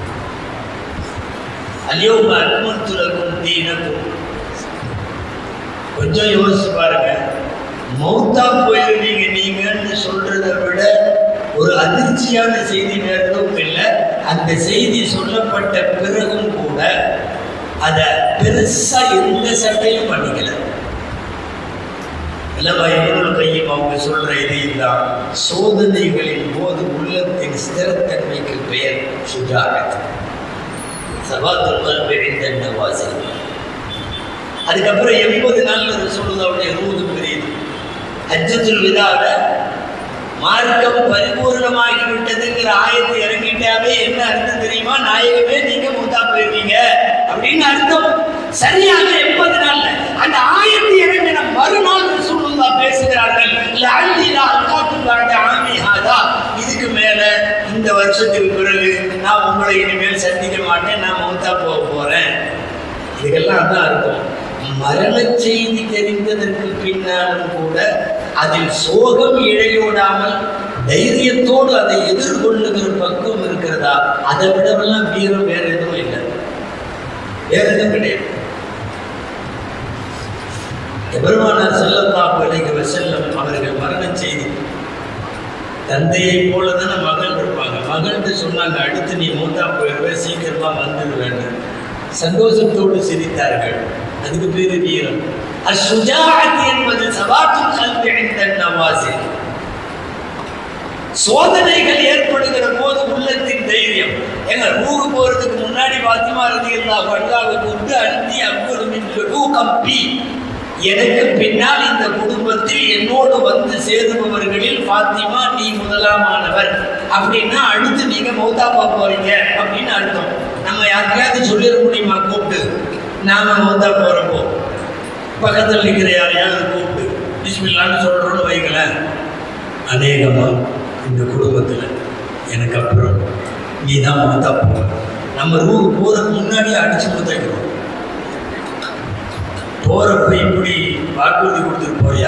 அல்யோம அக்மத்துலக்கும் தீனக்கும் கொஞ்சம் யோசிச்சு பாருங்க மௌத்தா போயிருவீங்க நீங்கன்னு சொல்றதை விட ஒரு அதிர்ச்சியான செய்தி வேற எதுவும் இல்லை அந்த செய்தி சொல்லப்பட்ட பிறகும் கூட அதை பெருசா எந்த சட்டையும் பண்ணிக்கல இல்லவா இவரோட கையும் அவங்க சொல்ற இது தான் சோதனைகளின் போது உள்ளத்தின் ஸ்திரத்தன்மைக்கு பெயர் சுஜாகத் சபாத்துல் கல்வி இந்த வாசி அதுக்கப்புறம் எண்பது நாள்ல ரசூலுல்லாவுடைய ரூது பிரியுது ஹஜ்ஜத்துல் விதால மார்க்கம் பரிபூர்ணமாகி விட்டதுங்கிற ஆயத்தை இறங்கிட்டாவே என்ன அர்த்தம் தெரியுமா நாயகமே நீங்க மூத்தா போயிருவீங்க அப்படின்னு அர்த்தம் சரியாக எண்பது நாள்ல அந்த ஆயத்தை இறங்கின மறுநாள் ரசூலுல்லா பேசுகிறார்கள் லஅல்லிலா அல்காத்துல்லாஹி ஆமி ஹாதா இதுக்கு மேல இந்த வருஷத்துக்கு பிறகு நான் உங்களை இனிமேல் சந்திக்க மாட்டேன் நான் மௌத்தா போக போறேன் இதுக்கெல்லாம் தான் இருக்கும் மரண செய்தி தெரிந்ததற்கு பின்னாலும் கூட அதில் சோகம் இழையோடாமல் தைரியத்தோடு அதை எதிர்கொள்ளுகிற பக்குவம் இருக்கிறதா அதை விடவெல்லாம் வீரம் வேற எதுவும் இல்லை வேற எதுவும் கிடையாது பெருமானார் செல்லல்லாஹு அலைஹி வஸல்லம் அவர்கள் மரண செய்தி தந்தையை போல தானே மகள் இருப்பாங்க மகள்கிட்ட சொன்னாங்க அடுத்து நீ மூத்தா போயிடுவே சீக்கிரமா வந்துடுவேன்னு சந்தோஷத்தோடு சிரித்தார்கள் அதுக்கு பேரு வீரம் அசுஜாத் என்பது சபாத்து கல்வி இந்த நவாசி சோதனைகள் ஏற்படுகிற போது உள்ளத்தின் தைரியம் எங்க ரூகு போறதுக்கு முன்னாடி பாத்திமா ரதி எல்லா வல்லாவை கூப்பிட்டு அந்தி அக்குடும் ரூ கம்பி எனக்கு பின்னால் இந்த குடும்பத்தில் என்னோடு வந்து சேருபவர்களில் பாத்திமா நீ முதலாமானவர் அப்படின்னா அடுத்து நீங்க மௌத்தாப்பா போறீங்க அப்படின்னு அர்த்தம் நம்ம யாருக்கையாவது சொல்லிட முடியுமா கூப்பிட்டு நாம மௌத்தா போறப்போ பக்கத்தில் நிற்கிற யாரையாவது கூப்பிட்டு பிஸ்மில்லான்னு சொல்றோம்னு வைங்களேன் அநேகமா இந்த குடும்பத்தில் எனக்கு அப்புறம் நீ தான் மௌத்தா போற நம்ம ரூக்கு போறதுக்கு முன்னாடியே அடிச்சு முத்தைக்கிறோம் போறப்ப இப்படி வாக்குறுதி கொடுத்துட்டு போயா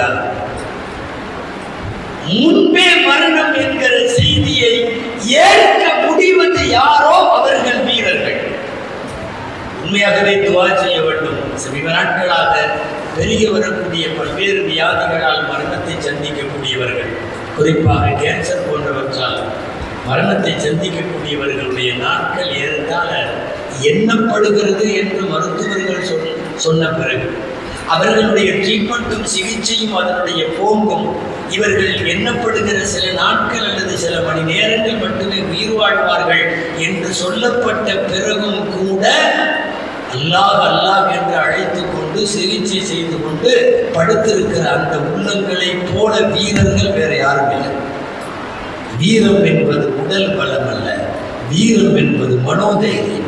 முன்பே மரணம் என்கிற செய்தியை ஏற்க முடிவது யாரோ அவர்கள் வீரர்கள் உண்மையாகவே துவா செய்ய வேண்டும் சமீப நாட்களாக பெருகி வரக்கூடிய பல்வேறு வியாதிகளால் மரணத்தை சந்திக்கக்கூடியவர்கள் குறிப்பாக கேன்சர் போன்றவற்றால் மரணத்தை சந்திக்கக்கூடியவர்களுடைய நாட்கள் ஏறத்தாழ எண்ணப்படுகிறது என்று மருத்துவர்கள் சொல் சொன்ன பிறகு அவர்களுடைய ட்ரீட்மெண்ட்டும் சிகிச்சையும் அதனுடைய போங்கும் இவர்கள் எண்ணப்படுகிற சில நாட்கள் அல்லது சில மணி நேரங்கள் மட்டுமே உயிர் வாழ்வார்கள் என்று சொல்லப்பட்ட பிறகும் கூட அல்லாஹ் அல்லாஹ் என்று அழைத்து கொண்டு சிகிச்சை செய்து கொண்டு படுத்திருக்கிற அந்த உள்ளங்களை போல வீரர்கள் வேற யாரும் இல்லை வீரம் என்பது உடல் பலம் அல்ல வீரம் என்பது மனோதைரியம்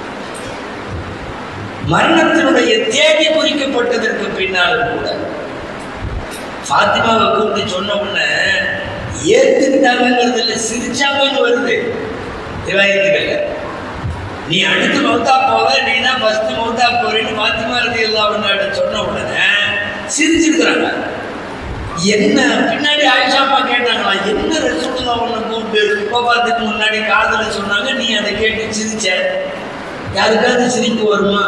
மரணத்தினுடைய தேதி குறிக்கப்பட்டதற்கு பின்னாலும் கூட ஃபாத்திமாவை கூப்பிட்டு சொன்ன உடனே ஏத்துக்கிட்டாங்கிறது இல்லை சிரிச்சாங்கன்னு வருது ரிவாயத்துக்கள்ல நீ அடுத்து மௌத்தா போவ நீ தான் ஃபர்ஸ்ட் மௌத்தா போறேன்னு ஃபாத்திமா ரதி எல்லாம் சொன்ன உடனே சிரிச்சிருக்கிறாங்க என்ன பின்னாடி ஆயிஷாப்பா கேட்டாங்களா என்ன ரசூலுல்லா உன்னை கூப்பிட்டு கோபாத்துக்கு முன்னாடி காதுல சொன்னாங்க நீ அதை கேட்டு சிரிச்ச யாருக்காவது சிரிப்பு வருமா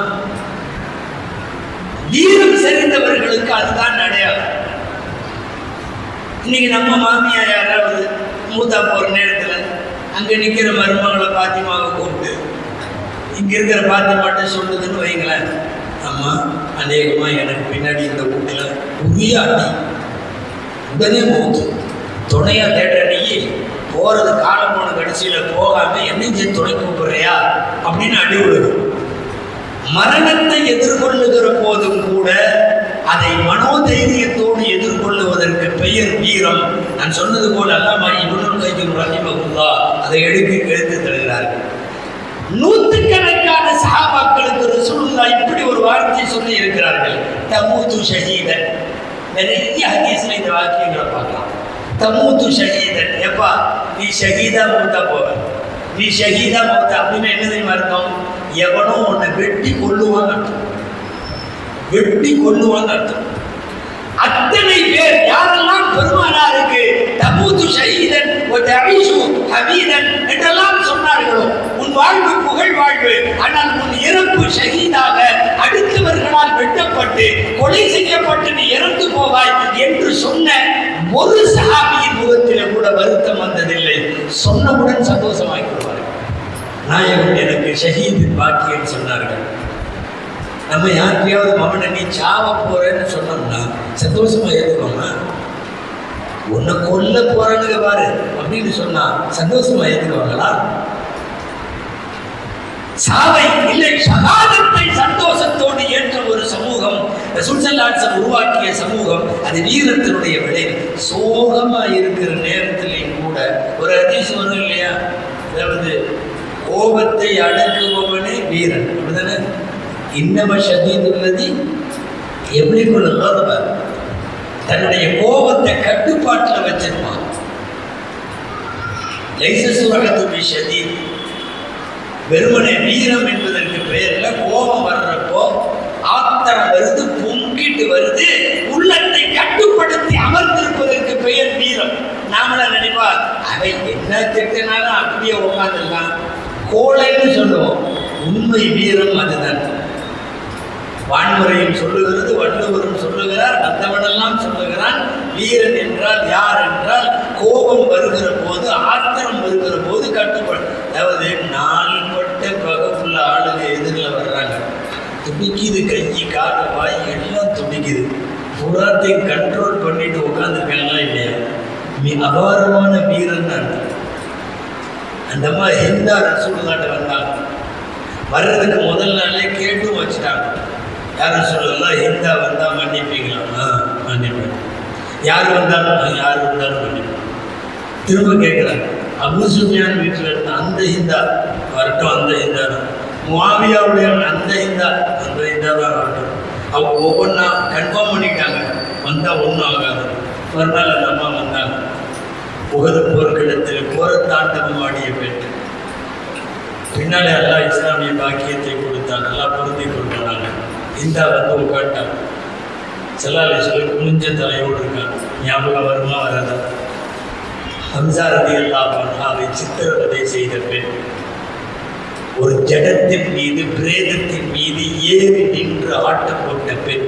வீரம் செறிந்தவர்களுக்கு அதுதான் அடையாளம் இன்னைக்கு நம்ம மாமியா யாராவது மூத்தா போற நேரத்துல அங்க நிக்கிற மருமகளை பாத்திமாவை கூப்பிட்டு இங்க இருக்கிற பாத்திமாட்ட சொல்லுதுன்னு வைங்களேன் அம்மா அநேகமா எனக்கு பின்னாடி இந்த வீட்டுல உரிய அடி உடனே மூத்து துணையா தேடுற நீ போறது காலம் போன கடைசியில போகாம என்னையும் சேர்த்து துணை கூப்பிடுறியா அப்படின்னு அடி விழுது மரணத்தை எதிர்கொள்ளுகிற போதும் கூட அதை மனோதைரியத்தோடு எதிர்கொள்ளுவதற்கு பெயர் வீரம் நான் சொன்னது போல அல்லாமா இவனும் கைக்கும் ரஹிமகுல்லா அதை எடுத்து எடுத்து தருகிறார்கள் நூற்றுக்கணக்கான சஹாபாக்களுக்கு ரசூலுல்லா இப்படி ஒரு வார்த்தை சொல்லி இருக்கிறார்கள் தமூத்து ஷஹீதன் நிறைய ஹதீஸ்ல இந்த வாக்கியங்களை பார்க்கலாம் தமூத்து ஷஹீதன் எப்பா நீ ஷஹீதா மூத்தா போவ நீ ஷஹீதா மூத்தா அப்படின்னு என்ன தெரியுமா அர்த்தம் எவனோ உன்னை வெட்டி கொல்லுவான்னு அர்த்தம் வெட்டி கொல்லுவான்னு அர்த்தம் அத்தனை பேர் யாரெல்லாம் பெருமானாருக்கு தபூது ஷஹீதன் தபீசு ஹமீதன் என்றெல்லாம் சொன்னார்களோ உன் வாழ்வு புகழ் வாழ்வு ஆனால் உன் இறப்பு ஷஹீதாக அடுத்தவர்களால் வெட்டப்பட்டு கொலை செய்யப்பட்டு நீ இறந்து போவாய் என்று சொன்ன ஒரு சஹாபியின் முகத்திலே கூட வருத்தம் வந்ததில்லை சொன்னவுடன் சந்தோஷமாகி கொள்வார்கள் நாயகன் எனக்கு ஷஹீதின் பாக்கியம் சொன்னார்கள் நம்ம யாருக்கையாவது மகனை நீ சாவ போறேன்னு சொன்னோம்னா சந்தோஷமா ஏத்துக்கோமா உன்னை கொல்ல போறானுங்க பாரு அப்படின்னு சொன்னா சந்தோஷமா ஏத்துக்குவாங்களா சாவை இல்லை சகாதத்தை சந்தோஷத்தோடு ஏற்ற ஒரு சமூகம் சுவிட்சர்லாந்து உருவாக்கிய சமூகம் அது வீரத்தினுடைய விளைவு சோகமா இருக்கிற நேரத்திலையும் கூட ஒரு அதிசயம் வரும் இல்லையா அதாவது கோபத்தை அடக்குபவனே வீரன் அப்படிதானே இன்னம ஷதீதுல்லதி எப்படி கொள்ளுங்க தன்னுடைய கோபத்தை கட்டுப்பாட்டில் வச்சிருப்பான் லைசசுரகத்துடைய ஷதீத் வெறுமனே வீரம் என்பதற்கு பெயர்ல கோபம் வர்றப்போ ஆத்திரம் வருது பொங்கிட்டு வருது உள்ளத்தை கட்டுப்படுத்தி அமர்ந்திருப்பதற்கு பெயர் வீரம் நாமள நினைப்பா அவை என்ன திட்டினாலும் அப்படியே உட்காந்துடலாம் கோழைன்னு சொல்லுவோம் உண்மை வீரம் அதுதான் வான்முறையும் சொல்லுகிறது வள்ளுவரும் சொல்லுகிறார் மற்றவனெல்லாம் சொல்லுகிறான் வீரன் என்றால் யார் என்றால் கோபம் வருகிற போது ஆத்திரம் வருகிற போது கட்டுப்படும் அதாவது நாள்பட்ட பகப்புள்ள ஆளுங்க எதிரில் வர்றாங்க துடிக்குது கை கால் வாய் எல்லாம் துடிக்குது புறாத்தையும் கண்ட்ரோல் பண்ணிட்டு உட்காந்துருக்காங்களா இல்லையா மீ அபாரமான வீரன் அர்த்தம் அந்த மாதிரி ஹிந்தா ரசூலுல்லாட்ட வந்தாங்க வர்றதுக்கு முதல் நாளே கேட்டும் வச்சுட்டாங்க யாரும் சொல்லலாம் ஹிந்தா வந்தா மன்னிப்பீங்களா ஆ மன்னிப்பேன் யார் வந்தாலும் "ஆ, யார் வந்தாலும் மன்னிப்பேன் திரும்ப கேட்குறாங்க அபு சுஃபியான் வீட்டில் இருந்த அந்த ஹிந்தா வரட்டும் அந்த ஹிந்தா தான் முவாவியாவுடைய அந்த ஹிந்தா அந்த ஹிந்தா தான் வரட்டும் அவங்க ஒவ்வொன்றா கன்ஃபார்ம் பண்ணிட்டாங்க வந்தால் ஒன்றும் ஆகாது மறுநாள் அந்த அம்மா வந்தாங்க உகது போர்க்களத்தில் போர தாண்டவம் ஆடிய பெண் பின்னாலே அல்லாஹ் இஸ்லாமிய பாக்கியத்தை கொடுத்தான் நல்லா பொருந்தி கொண்டாங்க இந்தா வந்து உட்காட்டாங்க செல்லாலை சொல்லி குனிஞ்ச தலையோடு இருக்காங்க ஞாபகம் வருமா வராதா ஹம்சாரதி அல்லாஹ் அவை சித்திரவதை செய்த பெண் ஒரு ஜடத்தின் மீது பிரேதத்தின் மீது ஏறி நின்று ஆட்டம் போட்ட பெண்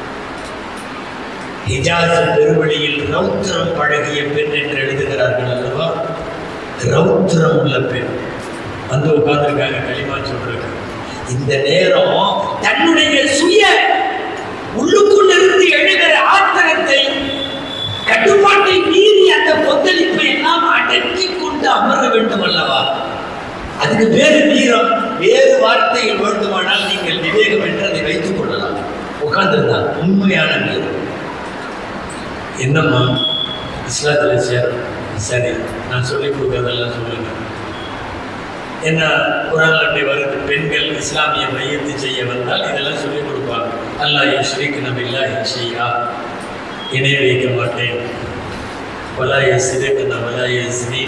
ஹிஜாஸ் பெருவழியில் ரௌத்திரம் பழகிய பெண் என்று எழுதுகிறார்கள் அல்லவா ரௌத்திரம் உள்ள பெண் வந்து உட்கார்ந்துருக்காங்க களிமா சொல்றாங்க இந்த நேரம் தன்னுடைய சுய உள்ளுக்குள் இருந்து எழுகிற ஆத்திரத்தை கட்டுப்பாட்டை மீறி அந்த கொந்தளிப்பை எல்லாம் அடக்கி கொண்டு அமர வேண்டும் அல்லவா அதுக்கு வேறு வீரம் வேறு வார்த்தைகள் வேண்டுமானால் நீங்கள் விவேகம் என்று அதை வைத்துக் கொள்ளலாம் உட்கார்ந்துருந்தாங்க உண்மையான வீரம் என்னம்மா இஸ்லாத்தில் சேர சரி நான் சொல்லிக் கொடுக்கறதெல்லாம் சொல்லுங்க என்ன குரான் அப்படி வருது பெண்கள் இஸ்லாமிய மையத்தை செய்ய வந்தால் இதெல்லாம் சொல்லிக் கொடுப்பாங்க அல்லாஹ் யஸ்ரீக் நபில்லா செய்யா இணை வைக்க மாட்டேன் வலாய சிறுக்கு வலாய ஸ்ரீ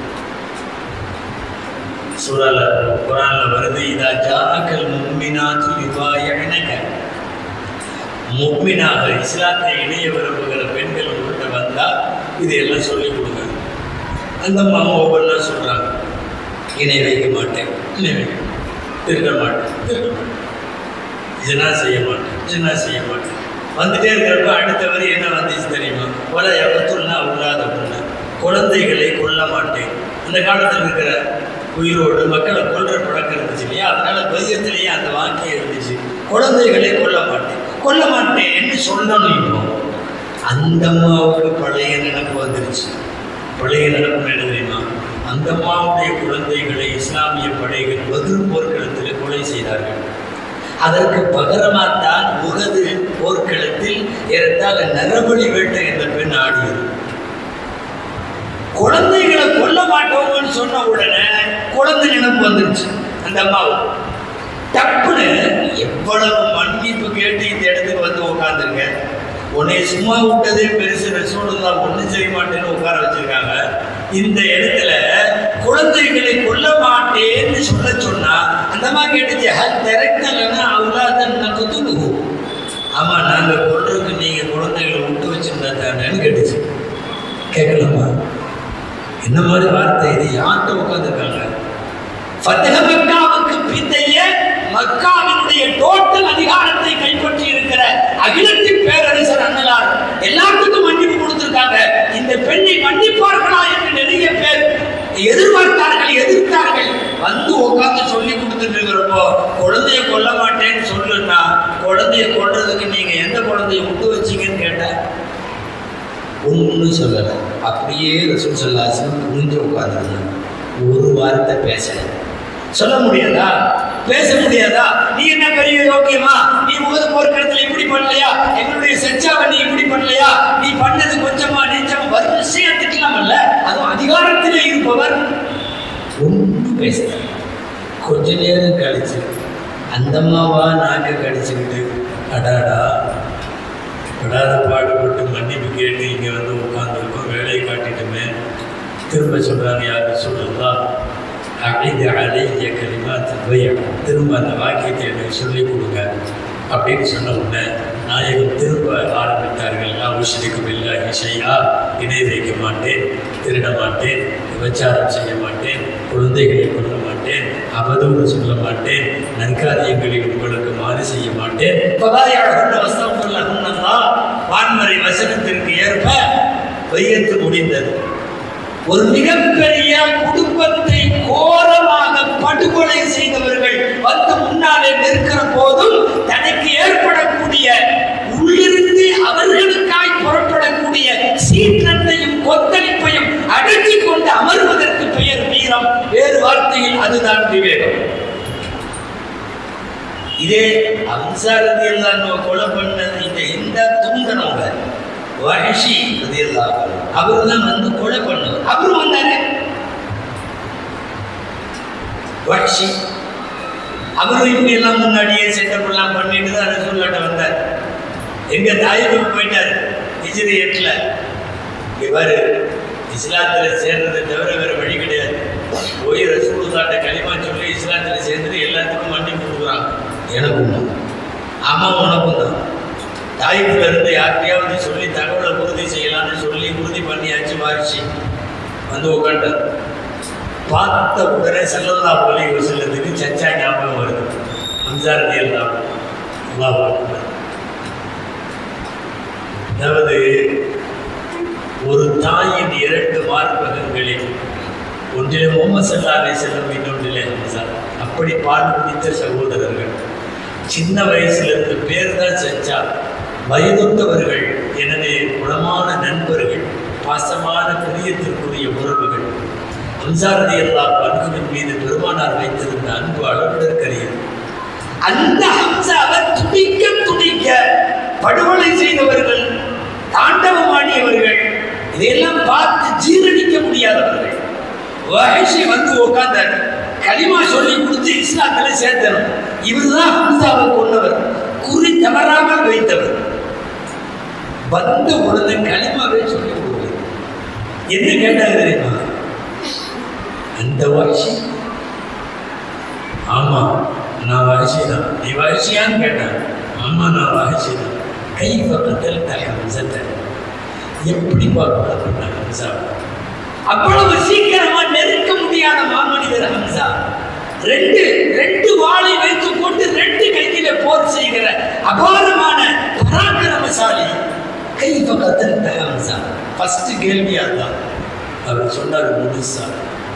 சூறால குரான்ல வருது இதா ஜாக்கல் மும்மினாத்து யுபாயனக முக்மினாக இஸ்லாத்தை இணைய விரும்புகிற பெண்கள் உங்கள்கிட்ட இதையெல்லாம் சொல்லி கொடுங்க அந்த அம்மா ஒவ்வொன்றா சொல்கிறாங்க இணை வைக்க மாட்டேன் இணை வைக்க திருட மாட்டேன் திருட மாட்டேன் ஜினா செய்ய மாட்டேன் ஜினா செய்ய மாட்டேன் வந்துட்டே இருக்கிறப்ப அடுத்த வரி என்ன வந்துச்சு தெரியுமா கொலை எவத்துள்ளா உள்ளாத பொண்ணு குழந்தைகளை கொல்ல மாட்டேன் அந்த காலத்தில் இருக்கிற உயிரோடு மக்களை கொல்ற பழக்கம் இருந்துச்சு இல்லையா அதனால பையத்திலேயே அந்த வாக்கியம் இருந்துச்சு குழந்தைகளை கொல்ல மாட்டேன் கொல்ல மாட்டேன் என்று சொல்லணும் இப்போ அந்த அம்மாவுக்கு பழைய நினைப்பு வந்துருச்சு பழைய நினைப்பு என்ன தெரியுமா அந்த அம்மாவுடைய குழந்தைகளை இஸ்லாமிய படைகள் பதில் போர்க்களத்தில் கொலை செய்தார்கள் அதற்கு பகரமாத்தான் உகது போர்க்களத்தில் ஏறத்தாழ நரபலி வேட்டை என்ற பெண் ஆடியது குழந்தைகளை கொல்ல மாட்டோம்னு சொன்ன உடனே குழந்தை நினைப்பு வந்துருச்சு அந்த அம்மாவுக்கு டப்புன்னு எவ்வளவு மன்னிப்பு கேட்டு இந்த இடத்துக்கு வந்து உட்காந்துருங்க உன்னை சும்மா விட்டதே பெருசு ரசூலுல்லா ஒன்றும் செய்ய மாட்டேன்னு உட்கார வச்சிருக்காங்க இந்த இடத்துல குழந்தைகளை கொல்ல மாட்டேன்னு சொல்ல சொன்னா அந்த அம்மா கேட்டுச்சு ஹல் திறக்கலன்னா அவ்வளோதான் நக்குத்துக்கு ஆமா நாங்க கொல்றதுக்கு நீங்க குழந்தைகளை விட்டு வச்சிருந்தா தானேன்னு கேட்டுச்சு கேட்கலாமா என்ன மாதிரி வார்த்தை இது யார்கிட்ட உட்காந்துருக்காங்க ஃபத்தஹ மக்காவுக்கு பிந்தைய மக்காவினுடைய டோட்டல் அதிகாரத்தை கைப்பற்றி இருக்கிற அகிலத்தின் பேரரசர் அண்ணலார் எல்லாத்துக்கும் மன்னிப்பு கொடுத்திருக்காங்க இந்த பெண்ணை மன்னிப்பார்களா என்று நிறைய பேர் எதிர்பார்த்தார்கள் எதிர்த்தார்கள் வந்து உட்கார்ந்து சொல்லி கொடுத்துட்டு இருக்கிறப்போ குழந்தைய கொல்ல மாட்டேன்னு சொல்லுன்னா குழந்தைய கொல்றதுக்கு நீங்க எந்த குழந்தைய விட்டு வச்சீங்கன்னு கேட்டேன் ஒன்றும் சொல்லலை அப்படியே ரசூல் சொல்லாசன் புரிஞ்சு உட்காந்துருந்தாங்க ஒரு வார்த்தை பேசலை சொல்ல முடியாதா பேச முடியாதா நீ என்ன பெரிய யோக்கியமா நீ முகது போர்க்களத்தில் இப்படி பண்ணலையா எங்களுடைய செச்சாவை நீ இப்படி பண்ணலையா நீ பண்ணது கொஞ்சமா நீச்சமா வரிசையா திட்டலாமல்ல அதுவும் அதிகாரத்திலே இருப்பவர் ஒன்றும் பேசல கொஞ்ச நேரம் கழிச்சு அந்த அம்மாவா நாக்க கடிச்சுக்கிட்டு அடாடா படாத பாடுபட்டு மன்னிப்பு கேட்டு இங்கே வந்து உட்காந்துருக்கோம் வேலையை காட்டிட்டுமே திரும்ப சொல்கிறாங்க யாரும் சொல்லுதா அழைந்த அழைய கலிமா திரும்ப திரும்ப அந்த வாக்கியத்தை எனக்கு சொல்லிக் கொடுங்க அப்படின்னு சொன்ன உடனே நாயகம் திரும்ப ஆரம்பித்தார்கள் நான் உஷிரிக்கும் இல்லை இசையா இணை வைக்க மாட்டேன் திருட மாட்டேன் விபச்சாரம் செய்ய மாட்டேன் குழந்தைகளை கொல்ல மாட்டேன் அவதூறு சொல்ல மாட்டேன் நற்காரியங்களில் உங்களுக்கு மாறு செய்ய மாட்டேன் வான்மறை வசனத்திற்கு ஏற்ப வையத்து முடிந்தது ஒரு மிகப்பெரிய குடும்பத்தை கோரமாக படுகொலை செய்தவர்கள் வந்து முன்னாலே நிற்கிற போதும் தனக்கு ஏற்படக்கூடிய உள்ளிருந்து அவர்களுக்காய் புறப்படக்கூடிய சீற்றத்தையும் கொந்தளிப்பையும் அடக்கிக் கொண்டு அமர்வதற்கு பெயர் வீரம் வேறு வார்த்தையில் அதுதான் விவேகம் இதே அம்சாரதியில் தான் கொலை பண்ணது இந்த இந்த தூண்டனவங்க வஹஷி ரதியல்லாஹு அவர் தான் வந்து கொலை பண்ணவர் அவரும் வந்தாரு வஹஷி அவரும் இப்படி எல்லாம் முன்னாடியே செட்டப் எல்லாம் பண்ணிட்டு தான் ரசூல்லாட்ட வந்தார் எங்க தாய்வுக்கு போயிட்டார் ஹிஜ்ரி எட்டுல இவர் இஸ்லாத்துல சேர்றதை தவிர வேற வழி கிடையாது போய் ரசூலுல்லாட்ட களிமா சொல்லி இஸ்லாத்துல சேர்ந்து எல்லாத்துக்கும் மன்னிப்பு கொடுக்குறாங்க எனக்கும் தான் ஆமா உனக்கும் தான் தாய்ப்புல இருந்து யார்கிட்டயாவது சொல்லி தகவலை உறுதி செய்யலாம்னு சொல்லி உறுதி பண்ணியாச்சு வாரிச்சு வந்து உட்காண்டார் பார்த்த உடனே செல்லல்லா போலி செல்லத்துக்கு சச்சா ஞாபகம் வருது அம்சாரதி எல்லாம் அல்லாஹ் அக்பர். அதாவது ஒரு தாயின் இரண்டு மார்பகங்களில் ஒன்றிலே முகமது சல்லா அலி செல்லம் இன்னொன்றிலே ஹம்சா அப்படி பால் குடித்த சகோதரர்கள் சின்ன வயசுல இருந்து பேர் தான் செஞ்சா வயதுத்தவர்கள் எனது குணமான நண்பர்கள் பாசமான பிரியத்திற்குரிய உறவுகள் அம்சாரதி எல்லா பண்புகளின் மீது பெருமானார் வைத்திருந்த அன்பு அளவிடற்கரியது அந்த ஹம்சாவை துடிக்க துடிக்க படுகொலை செய்தவர்கள் தாண்டவமாடியவர்கள் இதையெல்லாம் பார்த்து ஜீரணிக்க முடியாதவர்கள் வஹஷி வந்து உட்கார்ந்தார் கலிமா சொல்லி கொடுத்து இஸ்லாத்துல சேர்த்தணும் இவர்தான் ஹம்சாவை கொண்டவர் குறி தவறாமல் வைத்தவர் வந்த உடனே களிமாவே சொல்லி கொடுக்கல என்ன கேட்டாங்க தெரியுமா அந்த வயசு ஆமா நான் வயசு தான் நீ வயசியான்னு கேட்டான் ஆமா நான் வயசு தான் கை பக்கத்தில் தலை ஹம்சத்தை எப்படி பார்க்கணும் ஹம்சா அவ்வளவு சீக்கிரமா நெருக்க முடியாத மாமனிதர் ஹம்சா ரெண்டு ரெண்டு வாளை வைத்துக் கொண்டு ரெண்டு கையில போர் செய்கிற அபாரமான பராக்கிரமசாலி கைஃப கத்தல்த ஹம்சா ஃபர்ஸ்ட் கேள்வி அதான் அவர் சொன்னார் முழுசா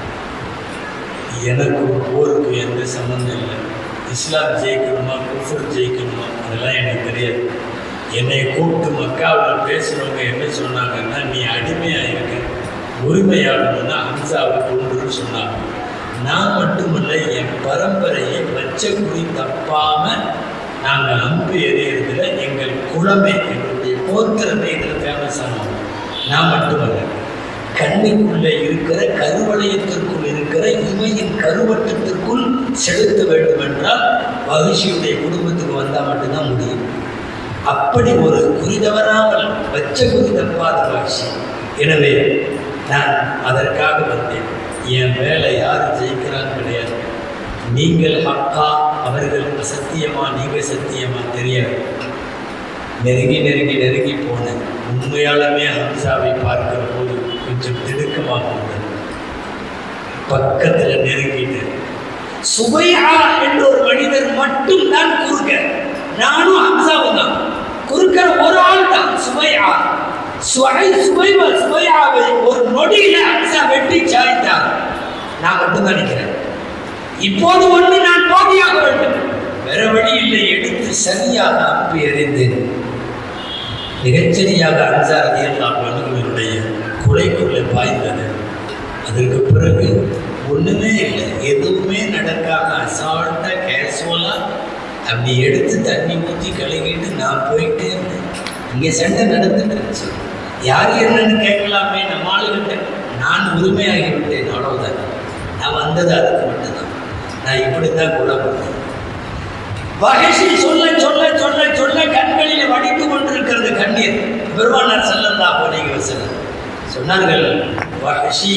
எனக்கு போருக்கு எந்த சம்மந்தம் இல்லை இஸ்லாம் ஜெயிக்கணுமா குஃபர் ஜெயிக்கணுமா அதெல்லாம் எனக்கு தெரியாது என்னை கூப்பிட்டு மக்காவில் பேசுகிறவங்க என்ன சொன்னாங்கன்னா நீ அடிமையாக இருக்க உரிமையாளணும்னா ஹம்சாவை கொண்டுன்னு சொன்னாங்க நான் மட்டுமல்ல என் பரம்பரையை வச்ச குறி தப்பாமல் நாங்கள் அம்பு எறியறதுல எங்கள் குலமே எங்களுடைய போர்த்திறமை இதில் ஃபேமஸ் ஆனோம் நான் மட்டுமல்ல கண்ணுக்குள்ளே இருக்கிற கருவளையத்திற்குள் இருக்கிற இமையின் கருவட்டத்திற்குள் செலுத்த வேண்டும் என்றால் மகிழ்ச்சியுடைய குடும்பத்துக்கு வந்தால் மட்டும்தான் முடியும் அப்படி ஒரு குறிதவராமல் வச்ச குறி தப்பாத மகிழ்ச்சி எனவே நான் அதற்காக வந்தேன் என் வேலை யார் ஜெயிக்கிறான்னு கிடையாது நீங்கள் அக்கா அவர்கள் சத்தியமா நீங்கள் சத்தியமா தெரியாது நெருங்கி நெருங்கி நெருங்கி போனேன் உண்மையாலுமே ஹம்சாவை பார்க்கிற போது கொஞ்சம் திடுக்கமாக இருந்தது பக்கத்தில் நெருங்கிட்டேன் சுபையா என்ற ஒரு மனிதர் மட்டும் தான் குறுக்க நானும் ஹம்சாவும் தான் குறுக்கிற ஒரு ஆள் தான் சுபையா சுவை சுபைவ சுபையாவை ஒரு நொடியில ஹம்சா வெட்டி சாய்த்தார் நான் மட்டும் தான் நிற்கிறேன் இப்போது ஒன்று நான் போதியாக வேண்டும் வேற வழி இல்லை எடுத்து சரியாக அம்பு எறிந்தேன் மிகச்சரியாக அன்சார் அதிகல்லாம் மனுவினுடைய குலைக்குள்ளே பாய்ந்தது அதற்கு பிறகு ஒண்ணுமே இல்லை எதுவுமே நடக்காம அசால்ட்டா கேஷுவலா அப்படி எடுத்து தண்ணி ஊற்றி கழுகிட்டு நான் போயிட்டே இருந்தேன் இங்கே சண்டை நடந்துட்டு இருந்துச்சு யார் என்னன்னு கேட்கலாமே நம்ம ஆளுகிட்ட நான் உரிமையாகி விட்டேன் அவ்வளவுதான் நான் வந்தது அதுக்கு மட்டும்தான் நான் இப்படி தான் குணப்பட்டேன் மகிழ்ச்சி சொல்ல சொல்ல சொல்ல சொல்ல கண்களில் வடித்து கொண்டிருக்கிறது கண்ணீர் பெருமானார் செல்லந்தா போனீங்க வசனம் சொன்னார்கள் மகிழ்ச்சி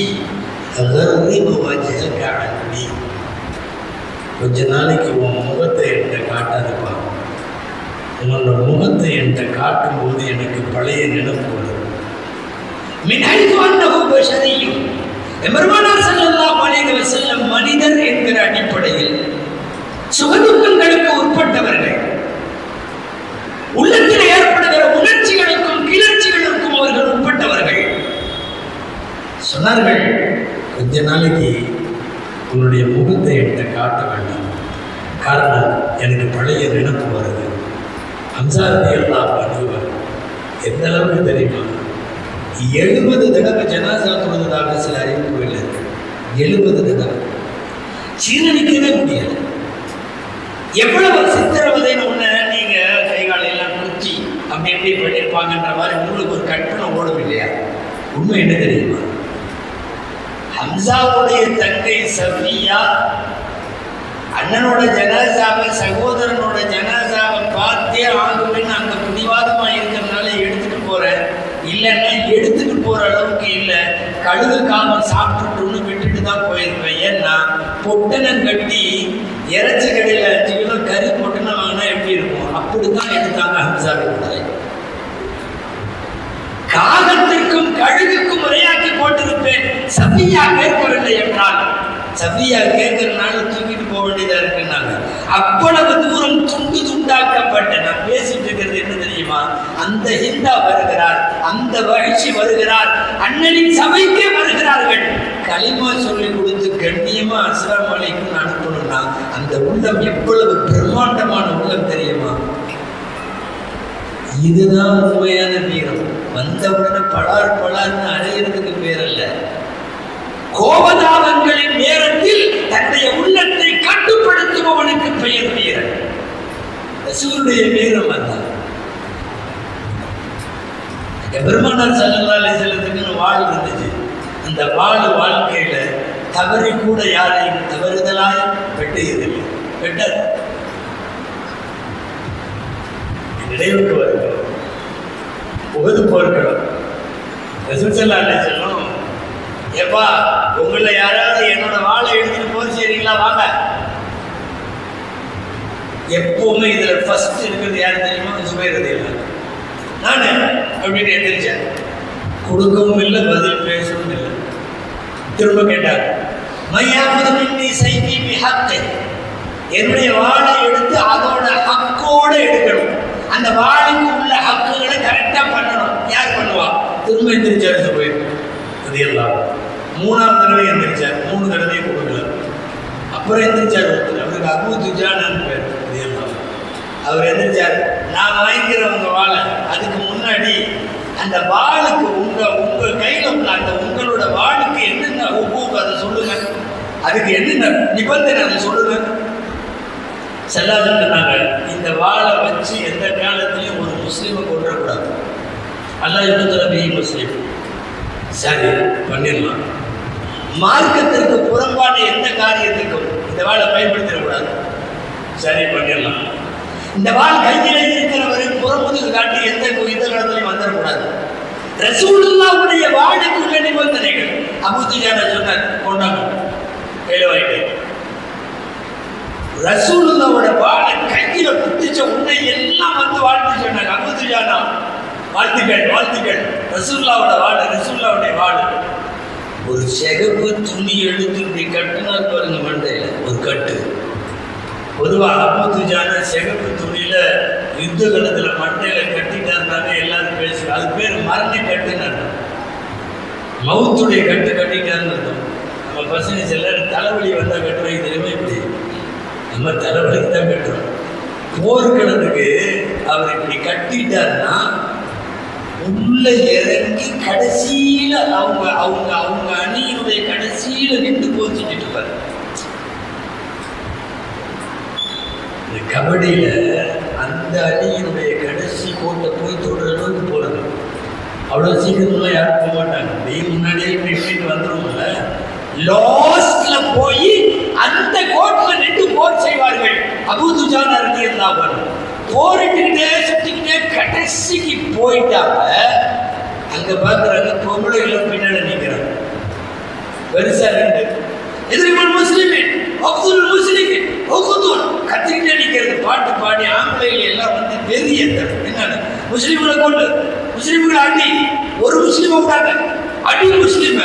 அகர்வி கொஞ்ச நாளைக்கு உன் முகத்தை என்கிட்ட காட்டாதுப்பா உன்னோட முகத்தை என்கிட்ட காட்டும்போது எனக்கு பழைய நினைப்பு வரும் மின்ஹைது அன்னஹு பஷரியும் பெருமானார் ஸல்லல்லாஹு அலைஹி வஸல்லம் மனிதர் என்கிற அடிப்படையில் சுகதுக்கங்களுக்கு உட்பட்டவர்கள் உள்ளத்தில் ஏற்படுகிற உணர்ச்சிகளுக்கும் கிளர்ச்சிகளுக்கும் அவர்கள் உட்பட்டவர்கள் சொன்னார்கள் கொஞ்ச நாளைக்கு உன்னுடைய முகத்தை என்கிட்ட காட்ட வேண்டாம் காரணம் எனக்கு பழைய நினைப்பு வருது அம்சாரதி எல்லாம் பண்ணுவார் எந்த அளவுக்கு தெரியுமா எழுபது தடவை ஜனாசா தொழுவதாக சில அறிவிப்புகள் இருக்கு எழுபது தடவை சீரழிக்கவே முடியாது எவ்வளவு சித்திரவதைன்னு ஒண்ணு நீங்க கை காலையெல்லாம் குச்சி அப்படி எப்படி பண்ணியிருப்பாங்கன்ற மாதிரி உங்களுக்கு ஒரு கற்பனை ஓடும் இல்லையா உண்மை என்ன தெரியுமா ஹம்சாவுடைய தங்கை சஃபியா அண்ணனோட ஜனாசாவை சகோதரனோட ஜனாசாவை பார்த்தே ஆகும்னு அங்க பிடிவாதமா இருக்கிறதுனால எடுத்துட்டு போறேன் இல்லைன்னா எடுத்துட்டு போற அளவுக்கு இல்லை கழுகு காமம் சாப்பிட்டுட்டுன்னு விட்டுட்டு தான் போயிருப்பேன் ஏன்னா பொட்டனம் கட்டி இறைச்சி கடையில் அஞ்சு கிலோ கறி பொட்டனம் வாங்கினா எப்படி இருக்கும் அப்படித்தான் எடுத்தாங்க ஹம்சாவை குதிரை காகத்திற்கும் கழுகுக்கும் முறையாக்கி போட்டிருப்பேன் சபியா கேட்கவில்லை என்றால் சபியா கேட்கறதுனால தூக்கிட்டு போக வேண்டியதா இருக்குன்னாங்க அவ்வளவு தூரம் துண்டு துண்டாக்கப்பட்ட நான் பேசிட்டு இருக்கிறது என்ன தெரியுமா அந்த ஹிந்தா வருகிறார் அந்த மகிழ்ச்சி வருகிறார் அண்ணனின் சபைக்கே வருகிறார்கள் களிமா சொல்லி கொடுத்து கண்ணியமா அஸ்லாம் அலைக்கும் அனுப்பணும்னா அந்த உள்ளம் எவ்வளவு பிரம்மாண்டமான உள்ளம் தெரியுமா இதுதான் உண்மையான வீரம் வந்தவுடனே பலார் பலார்னு அடையிறதுக்கு பேர் அல்ல கோபதாபங்களின் நேரத்தில் தன்னுடைய உள்ளத்தை கட்டுப்படுத்துபவனுக்கு பெயர் வீரன் ரசூலுடைய வீரம் அதான் பெருமானார் சல்லல்லா அலிசல்லத்துக்குன்னு வாழ் இருந்துச்சு அந்த வாழ் வாழ்க்கையில தவறி கூட யாரையும் தவறுதலாய் வெட்டுகிறதில்லை வெட்டார் நினைவுக்கு வருகிறோம் உகது போர்க்களம் ரசூசல்லா சொல்லும் ஏப்பா உங்களை யாராவது என்னோட வாழை எடுத்துட்டு போர் செய்றீங்களா வாங்க எப்பவுமே இதுல ஃபர்ஸ்ட் இருக்கிறது யாரு தெரியுமா சுபைரது இல்லை நானு அப்படின்னு எந்திரிச்சேன் கொடுக்கவும் இல்லை பதில் பேசவும் இல்லை திரும்ப கேட்டார் மையாவது மின்னி சைதி மிஹத்தை என்னுடைய வாளை எடுத்து அதோட ஹக்கோட எடுக்கணும் அந்த வாளுக்கு உள்ள ஹக்குகளை கரெக்டா பண்ணணும் யார் பண்ணுவா திரும்ப எந்திரிச்சு அடுத்து போயிடும் அது எல்லாம் மூணாவது தடவை எந்திரிச்சார் மூணு தடவை கொடுக்கல அப்புறம் எந்திரிச்சார் ஒருத்தர் அவருக்கு அபு துஜானு பேர் அது எல்லாம் அவர் எந்திரிச்சார் நான் வாங்கிக்கிறேன் உங்க வாழை அதுக்கு முன்னாடி அந்த வாளுக்கு உங்க உங்க கையில உள்ள அந்த உங்களோட வாளுக்கு என்னென்ன ஒவ்வொரு அதை சொல்லுங்க அதுக்கு என்னென்ன நிபந்தனை அதை சொல்லுங்க செல்லாதுன்னு சொன்னாங்க இந்த வாளை வச்சு எந்த காலத்திலையும் ஒரு முஸ்லீமை கொண்டுடக்கூடாது அல்லாஹ் யுத்தத்துல பி முஸ்லீம் சரி பண்ணிடலாம் மார்க்கத்திற்கு புறம்பான எந்த காரியத்துக்கும் இந்த வாளை பயன்படுத்திடக்கூடாது சரி பண்ணிடலாம் இந்த வாள் கையில் இருக்கிற வரை புறமுதுகு காட்டி எந்த எந்த இடத்துலையும் வந்துடக்கூடாது ரசூலுல்லாவுடைய வாளுக்குள்ள நிபந்தனைகள் அபுதிஜான சொன்னார் கொண்டாங்க கையில் வாங்கிட்டு ரசூலுல்லாவோட வாழை கையில குத்திச்ச உன்னை எல்லாம் வந்து வாழ்த்து சொன்னாங்க அபுதுஜானா வாழ்த்துக்கள் வாழ்த்துக்கள் ரசூல்லாவோட வாழை ரசூல்லாவுடைய வாழை ஒரு சிகப்பு துணி எடுத்து இப்படி கட்டுனார் பாருங்க மண்டையில ஒரு கட்டு பொதுவாக அபுதுஜான சிகப்பு துணியில யுத்த காலத்துல மண்டையில கட்டிட்டாருனாவே எல்லாரும் பேசு அது பேர் மரண கட்டுனாரு மவுத்துடைய கட்டு கட்டிட்டாருன்னு அர்த்தம் நம்ம பசங்க சிலர் தலைவலி வந்தா கட்டுறது தெரியுமா இப்படி நம்ம தலைவலிக்கு தான் கட்டுறோம் போர்க்களத்துக்கு அவர் இப்படி கட்டிட்டாருன்னா உள்ள இறங்கி கடைசியில அவங்க அவங்க அவங்க அணியினுடைய கடைசியில நின்று போச்சுட்டு இருப்பாரு இந்த கபடியில அந்த அணியினுடைய கடைசி கோட்டை போய் தொடுற அளவுக்கு போறது அவ்வளோ சீக்கிரமெல்லாம் யாரும் போக மாட்டாங்க அப்படியே முன்னாடியே இப்படி இப்படின்னு வந்துருவோம்ல லாஸ்ட்ல போய் அந்த கோட்ல நின்று போர் செய்வார்கள் அபூதுஜான் அருகே இருந்தார்கள் போரிட்டுக்கிட்டே சுத்திக்கிட்டே கடைசிக்கு போயிட்டாங்க அங்க பாக்குறாங்க பொம்பளைகளும் பின்னாடி நிக்கிறாங்க பெருசா ரெண்டு எதிரிகள் முஸ்லிமின் அப்துல் முஸ்லிமின் ஒகுதுல் கத்திக்கிட்டே நிக்கிறது பாட்டு பாடி ஆம்பளைகள் எல்லாம் வந்து வெறி ஏத்தணும் என்னன்னு முஸ்லிம்களை கொண்டு முஸ்லிம்களை அடி ஒரு முஸ்லிமை விட்டாங்க அடி முஸ்லிமை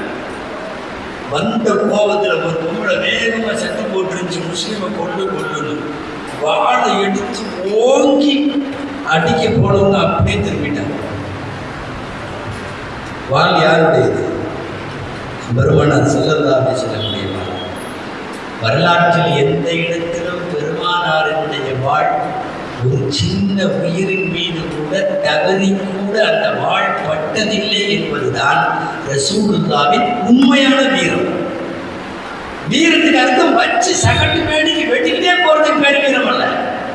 வந்த கோபத்துல ஒரு பொம்பளை வேகமா சத்து போட்டுருந்துச்சு முஸ்லிமை கொண்டு கொண்டு வாழை எடுத்து ஓங்கி அடிக்க போனவங்க அப்படியே திரும்பிட்டாங்க வாள் யாருடையது பெருமானார் செல்லல்லாமே செல்லக்கூடிய வாழ் வரலாற்றில் எந்த இடத்திலும் பெருமானாரினுடைய வாழ் ஒரு சின்ன உயிரின் மீது கூட தவறி கூட அந்த வாழ் பட்டதில்லை என்பதுதான் ரசூலுல்லாவின் உண்மையான வீரம் வீரத்துக்கு அர்த்தம் வச்சு சகட்டு மேடிக்கு வெட்டிக்கிட்டே போறதுக்கு பேர் வீரம் அல்ல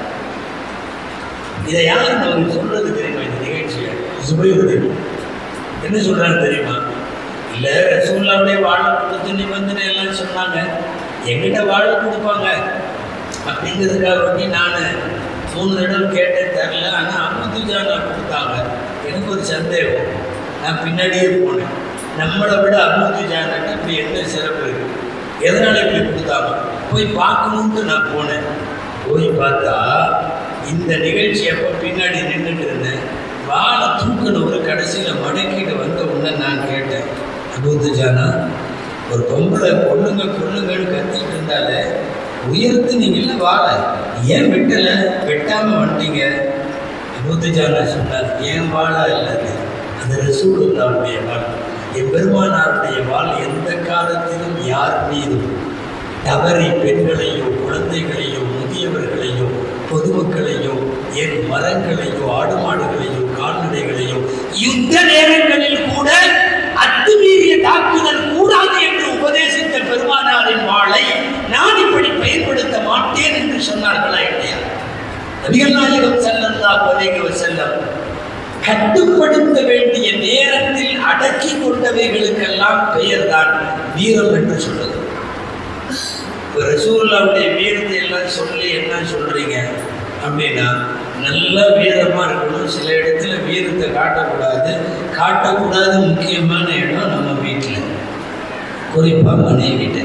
இதை யார் அவருக்கு சொல்றது தெரியுமா இந்த நிகழ்ச்சியை சுபயுதேவ் என்ன சொல்றாரு தெரியுமா இல்ல ரசூல்லாவுடைய வாழை கொடுத்து நிபந்தனை எல்லாம் சொன்னாங்க எங்கிட்ட வாழை கொடுப்பாங்க அப்படிங்கிறதுக்காக வேண்டி நான் மூணு தடவை கேட்டேன் தரல ஆனால் அமுதுஜா நான் கொடுத்தாங்க எனக்கு ஒரு சந்தேகம் நான் பின்னாடியே போனேன் நம்மளை விட அமுதுஜானாட்ட இப்படி என்ன சிறப்பு இருக்கு எதனால இப்படி கொடுத்தாங்க போய் பார்க்கணுன்ட்டு நான் போனேன் போய் பார்த்தா இந்த நிகழ்ச்சி அப்போ பின்னாடி நின்றுட்டு இருந்தேன் வாழை தூக்கினவர் கடைசியில் மடக்கிட்டு வந்த உடனே நான் கேட்டேன் அபூதுஜானா ஒரு பொம்பளை கொள்ளுங்க கொள்ளுங்கன்னு கத்திட்டு இருந்தாலே உயர்த்து நீங்கள்ல வாழை ஏன் வெட்டலை வெட்டாமல் வந்துட்டீங்க அபூதுஜானா சொன்னார் ஏன் வாழா இல்லாது அது ரசூலுல்லாவுடைய வாழ் எம்பெருமானாருடைய வாழ் எந்த காலத்திலும் யார் மீதும் தவறி பெண்களையோ குழந்தைகளையோ முதியவர்களையோ பொதுமக்களையோ என் மரங்களையோ ஆடு மாடுகளையோ கால்நடைகளையோ யுத்த நேரங்களில் கூட அத்துமீறிய தாக்குதல் கூடாது என்று உபதேசித்த பெருமானாரின் வாளை நான் இப்படி பயன்படுத்த மாட்டேன் என்று சொன்னார்களா இல்லையா நபிகள் நாயகம் ஸல்லல்லாஹு அலைஹி வஸல்லம் கட்டுப்படுத்த வேண்டிய நேரத்தில் அடக்கி கொண்டவைகளுக்கெல்லாம் பெயர்தான் வீரம் என்று சொல்றது இப்போ ரசூல்லாவுடைய வீரத்தை எல்லாம் சொல்லி என்ன சொல்றீங்க அப்படின்னா நல்ல வீரமா இருக்கணும் சில இடத்துல வீரத்தை காட்டக்கூடாது காட்டக்கூடாது முக்கியமான இடம் நம்ம வீட்டில் குறிப்பா மனைவிட்ட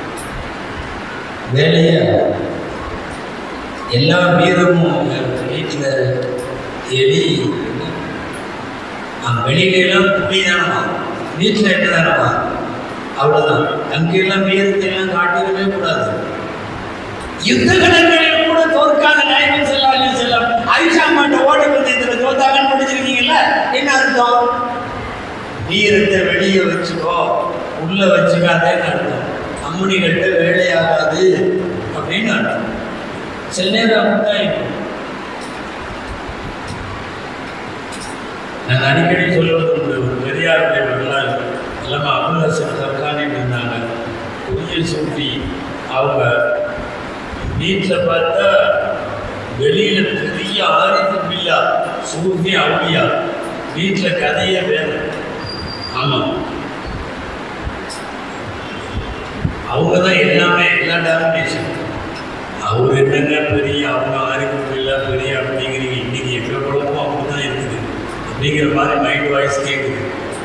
வேலையா எல்லா வீரமும் வீட்டில் எலி அவன் வெளியில எல்லாம் புள்ளிதானமா வீட்டில் என்னதானமா அவ்வளவுதான் அங்கெல்லாம் வீரத்தை எல்லாம் காட்டிடவே கூடாது யுத்த கணங்களில் கூட தோற்காத நாயகம் செல்லாலும் செல்லம் ஆயிஷா மாட்ட ஓடி பந்தயத்தில் தோத்தாங்கன்னு முடிச்சிருக்கீங்கல்ல என்ன அர்த்தம் வீரத்தை வெளியே வச்சுக்கோ உள்ள வச்சுக்காதேன்னு அர்த்தம் அம்முனிகள்கிட்ட வேலையாகாது அப்படின்னு அர்த்தம் சில நேரம் அப்படித்தான் இருக்கும் நான் அடிக்கடி சொல்வது உண்டு ஒரு பெரியாருடைய வரலாறு எல்லாமே அபுல் ஹசன் சர்கானி இருந்தாங்க புதிய சூட்டி அவங்க வீட்டில் பார்த்தா வெளியில பெரிய ஆரித்து பில்லா சூஃபி அவுளியா வீட்டில் கதையே வேறு ஆமாம் அவங்க தான் எல்லாமே எல்லா டாமினேஷன் அவர் என்னங்க பெரிய அவங்க ஆரித்து பில்லா பெரிய அப்படிங்கிறீங்க இன்னைக்கு எங்க குழப்பம் அப்படி தான் இருக்குது அப்படிங்கிற மாதிரி மைண்ட் வாய்ஸ் கேட்குது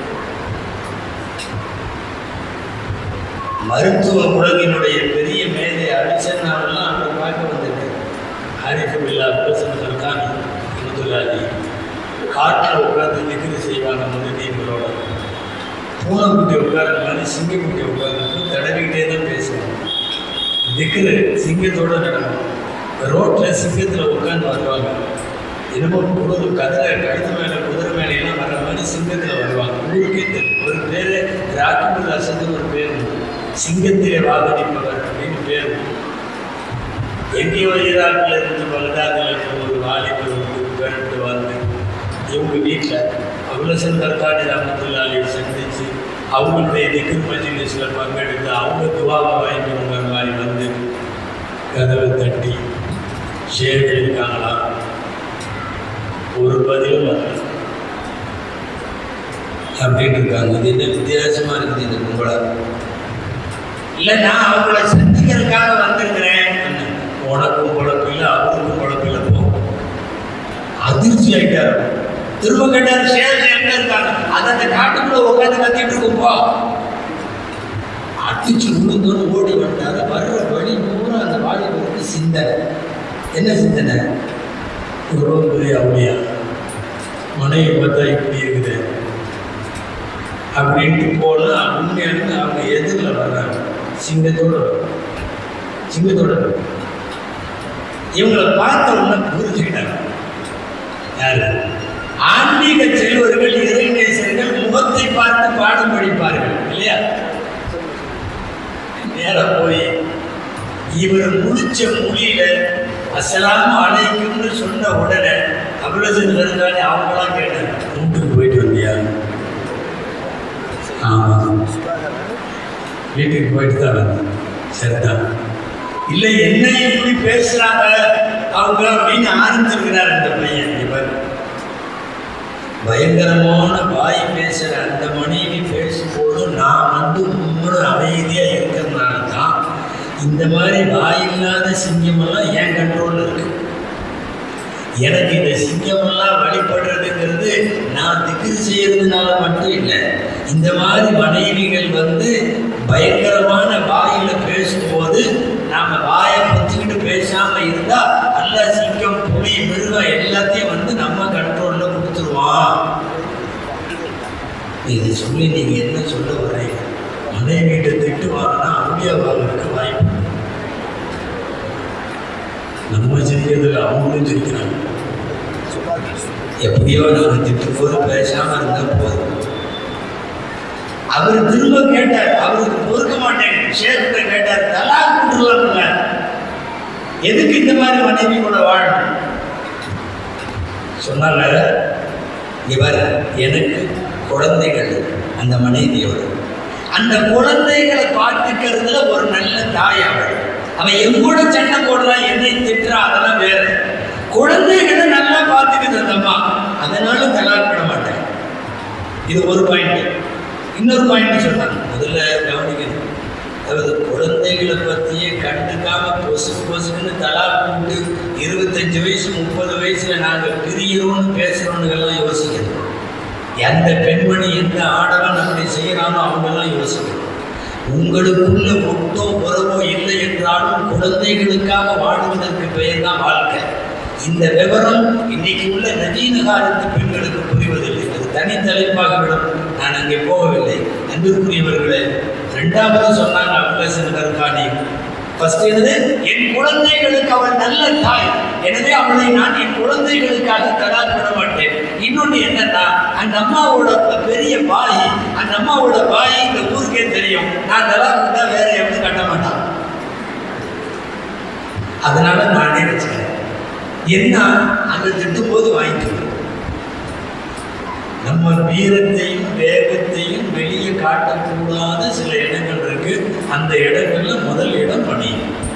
மருத்துவ உலகினுடைய பெரிய மேதை அரிசன்னாவெல்லாம் அங்கே பார்க்க வந்துட்டு ஆரிஃபுல்லா அப்சன் சர்கானி அஹமதுல்லாஜி காட்டில் உட்கார்ந்து திகிரி செய்வாங்க முதலீங்களோட பூனைக்குட்டி உட்கார மாதிரி சிங்கக்குட்டி உட்கார்ந்து தடவிக்கிட்டே தான் பேசுவாங்க திக்ரு சிங்கத்தோட நடக்கும் ரோட்டில் சிங்கத்தில் உட்காந்து வருவாங்க என்னமோ குதிரை கதிரை கழுத்து மேலே குதிரை மேலையெல்லாம் வர மாதிரி சிங்கத்தில் வருவாங்க ஊருக்கே தெரியும் ஒரு பேர் ராக்கிபுல் அசதுன்னு ஒரு பேர் உண்டு. சிங்கத்திலே வாகனிப்பவர் அப்படின்னு பேர் உண்டு. எங்கேயோ ஈராக்கில் இருந்து பகதாதில் இருக்க ஒரு வாலிபர் வந்து பேரிட்டு வந்து இவங்க வீட்டில் அவ்வளோசன் கர்த்தாடி ராமத்துல்லாலியை சந்தித்து அவங்களுடைய திக்கு மஜிலிஸில் பங்கெடுத்து அவங்க துவாவை வாங்கிக்கணுங்கிற மாதிரி வந்து கதவை தட்டி ஷேர் இருக்காங்களா ஒரு பதிலும் வரல அப்படின்னு இருக்காங்க இது என்ன வித்தியாசமா இருக்குது இந்த கும்பலா இல்லை நான் அவங்கள சந்திக்கிறதுக்காக வந்திருக்கிறேன் உனக்கும் குழப்பம் இல்லை அவருக்கும் குழப்பம் இல்லை போ அதிர்ச்சி ஆயிட்டாரு திரும்ப கேட்டாரு சேர் எங்க இருக்காங்க அது அந்த காட்டுக்குள்ள உட்காந்து கத்திட்டு இருக்கும் போ அடிச்சு விழுந்தோன்னு ஓடி வந்தாரு வர்ற வழி பூரா அந்த வாலிபருக்கு சிந்தனை என்ன சிந்தனை இவ்வளோ பெரிய அவளியா மனைவி பார்த்தா இப்படி இருக்குது அப்படின்ட்டு போனால் உண்மையான அவங்க எதிரில் வர்றாங்க சிங்கத்தோட வர்றாங்க. சிங்கத்தோட வர்றாங்க. இவங்களை பார்த்த உடனே புரிஞ்சுக்கிட்டாங்க யாரு ஆன்மீக செல்வர்கள் இறைநேசர்கள் முகத்தை பார்த்து பாடம் படிப்பார்கள் இல்லையா நேரா போய் இவர் முடிச்ச மொழியில அஸ்ஸலாமு அலைக்கும்னு சொன்ன உடனே அவ்வளவு இருந்தாலே அவங்களாம் கேட்டாங்க வீட்டுக்கு போயிட்டு வந்தியா ஆமாம் வீட்டுக்கு போயிட்டு தான் வந்தேன் சரிதான் இல்லை என்ன இப்படி பேசுறாங்க அவங்க அப்படின்னு ஆரம்பிச்சிருக்கிறார் அந்த பையன் இவர் பயங்கரமான வாய் பேசுற அந்த மனைவி பேசும்போது நான் வந்து உண்மையோட அமைதியா இருக்கிறதுனால தான் இந்த மாதிரி வாய் இல்லாத சிங்கமெல்லாம் என் கண்ட்ரோல்ல இருக்கு எனக்கு இந்த சிங்கமெல்லாம் வழிபடுறதுங்கிறது நான் திக்கு செய்யறதுனால மட்டும் இல்லை இந்த மாதிரி மனைவிகள் வந்து பயங்கரமான வாயில பேசும்போது நாம வாயை பத்திக்கிட்டு பேசாம இருந்தா நல்ல சிங்கம் புலி மிருகம் எல்லாத்தையும் வந்து நம்ம கண்ட்ரோல்ல கொடுத்துருவான் இது சொல்லி நீங்க என்ன சொல்ல வர்றீங்க மனைவிட்ட திட்டு வாங்கினா அம்பியா வாங்குறதுக்கு வாய்ப்பு நம்ம சிரிக்கிறதுல அவங்களும் சிரிக்கிறாங்க எப்படியோ நம்ம திட்டு போது பேசாம இருந்தா போதும் அவர் திரும்ப கேட்டார் அவருக்கு பொறுக்க மாட்டேன் ஷேர்கிட்ட கேட்டார் தலா கூட்டுலாம்ல எதுக்கு இந்த மாதிரி மனைவி கூட வாழணும் சொன்னாங்க இவர் எனக்கு குழந்தைகள் அந்த மனைவியோட அந்த குழந்தைகளை பார்த்துக்கிறதுல ஒரு நல்ல தாய் அவள் அவன் என் கூட சண்டை போடுறான் என்னை திட்டுறான் அதெல்லாம் வேற குழந்தைகளை நல்லா பார்த்துக்குது அந்த அம்மா அதனால தலாக் விட மாட்டேன் இது ஒரு பாயிண்ட் இன்னொரு பாயிண்ட் சொன்னாங்க முதல்ல கவனிக்கணும் அதாவது குழந்தைகளை பற்றியே கண்டுக்காம பொசு பொசுக்குன்னு தலா கூட்டு இருபத்தஞ்சு வயசு முப்பது வயசுல நாங்கள் பிரியறோம்னு பேசுறோம்னுங்கெல்லாம் யோசிக்கணும் எந்த பெண்மணி எந்த ஆடவன் அப்படி செய்யறானோ அவங்கெல்லாம் யோசிக்கணும் உங்களுக்குள்ள ஒட்டோ உறவோ இல்லை என்றாலும் குழந்தைகளுக்காக வாழ்வதற்கு பெயர் தான் வாழ்க்கை இந்த விவரம் இன்னைக்கு உள்ள நவீன காலத்து பெண்களுக்கு புரிவதில்லை அது தனி தலைப்பாகிவிடும் நான் அங்கே போகவில்லை அன்பிற்குரியவர்களே ரெண்டாவது சொன்னாங்க அப்லேசன் கருக்காணி ஃபர்ஸ்ட் என்னது என் குழந்தைகளுக்கு அவள் நல்ல தாய் எனவே அவளை நான் என் குழந்தைகளுக்காக தலாக் விட மாட்டேன் இன்னொன்று என்னன்னா அந்த அம்மாவோட பெரிய பாய் அந்த அம்மாவோட பாய் இந்த ஊருக்கே தெரியும் நான் தலாக் விட்டா வேற எப்படி கட்ட மாட்டான் அதனால நானே வச்சுக்கிறேன் என்ன அந்த திட்டும் போது வாங்கிக்கணும் நம்ம வீரத்தையும் வேகத்தையும் வெளியே காட்டக்கூடாத சில இடங்கள் இருக்கு அந்த இடங்கள்ல முதல் இடம் பணி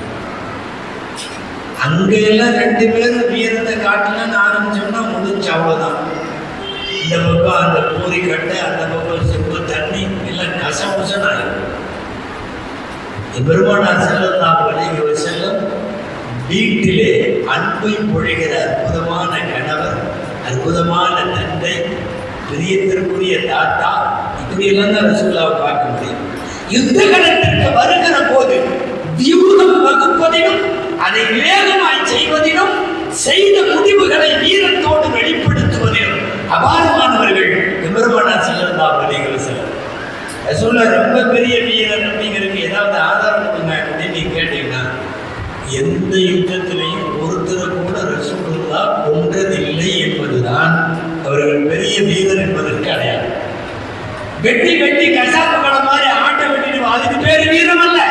அங்கெல்லாம் ரெண்டு பேரும் வீரத்தை காட்டலாம்னு ஆரம்பிச்சோம்னா முடிஞ்சு அவ்வளவுதான் இந்த பக்கம் அந்த பூரி கட்டை அந்த பக்கம் செப்பு தண்ணி எல்லாம் கசமுசன் ஆகும் பெருமானார் செல்லம் வழிகிற செல்லம் வீட்டிலே அன்பை பொழிகிற அற்புதமான கணவர் அற்புதமான தந்தை பிரியத்திற்குரிய தாத்தா இப்படியெல்லாம் தான் ரசூல்லாவை பார்க்க முடியும் யுத்த களத்திற்கு வருகிற போது வியூகம் வகுப்பதிலும் அதை வேகமாய் செய்வதிலும் செய்த முடிவுகளை வீரத்தோடு வெளிப்படுத்துவதிலும் அபாரமானவர்கள் பெருமானார் செல்லல்லா வழிகிற செல்லம் ரசூல்லா ரொம்ப பெரிய வீரன் அப்படிங்கிறதுக்கு ஏதாவது ஆதாரம் கொடுங்க அப்படின்னு நீங்க கேட்டீங்கன்னா எந்த யுத்தத்திலையும் ஒருத்தரை கூட ரசூலுல்லா கொன்றதில்லை என்பதுதான் அவர்கள் பெரிய வீரர் என்பதற்கு அடையாளம் வெட்டி வெட்டி கசாப்பு கடை மாதிரி ஆட்டை வெட்டிட்டு அதுக்கு பேரு வீரம் அல்ல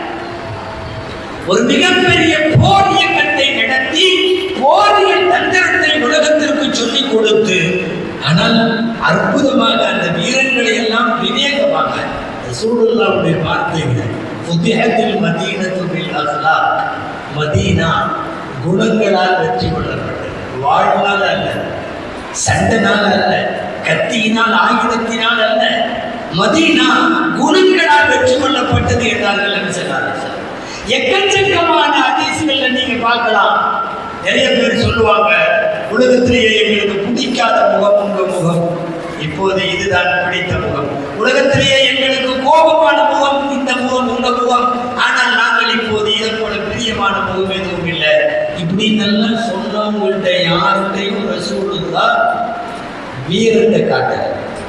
ஒரு மிகப்பெரிய போர் இயக்கத்தை நடத்தி போரிய தந்திரத்தை உலகத்திற்கு சொல்லிக் கொடுத்து ஆனால் அற்புதமாக அந்த வீரர்களை எல்லாம் விவேகமாக ரசூலுல்லாவுடைய வார்த்தைகள் புத்தியத்தில் மதீனத்துவில் அஹ்லாக் மதீனா குணங்களால் வெற்றி கொள்ளப்பட்டது வாழ்நாள் அல்ல சண்டனால் அல்ல கத்தியினால் ஆயுதத்தினால் அல்ல மதீனா குணங்களால் வெற்றி கொள்ளப்பட்டது என்றார்கள் என்று சொன்னார்கள் எக்கச்சக்கமான அதிசயங்கள்ல நீங்க பார்க்கலாம் நிறைய பேர் சொல்லுவாங்க உலகத்திலேயே எங்களுக்கு பிடிக்காத முகம் உங்க முகம் இப்போது இதுதான் பிடித்த முகம் உலகத்திலேயே எங்களுக்கு கோபமான முகம் இந்த முகம் உங்க முகம் ஆனால் நாங்கள் இப்போது இதை போல பிரியமான முகம் எதுவும் இல்லை இப்படி நல்லா சொன்னவங்கள்ட்ட யார்கிட்டையும் ரசூலுல்லா வீரத்தை காட்டல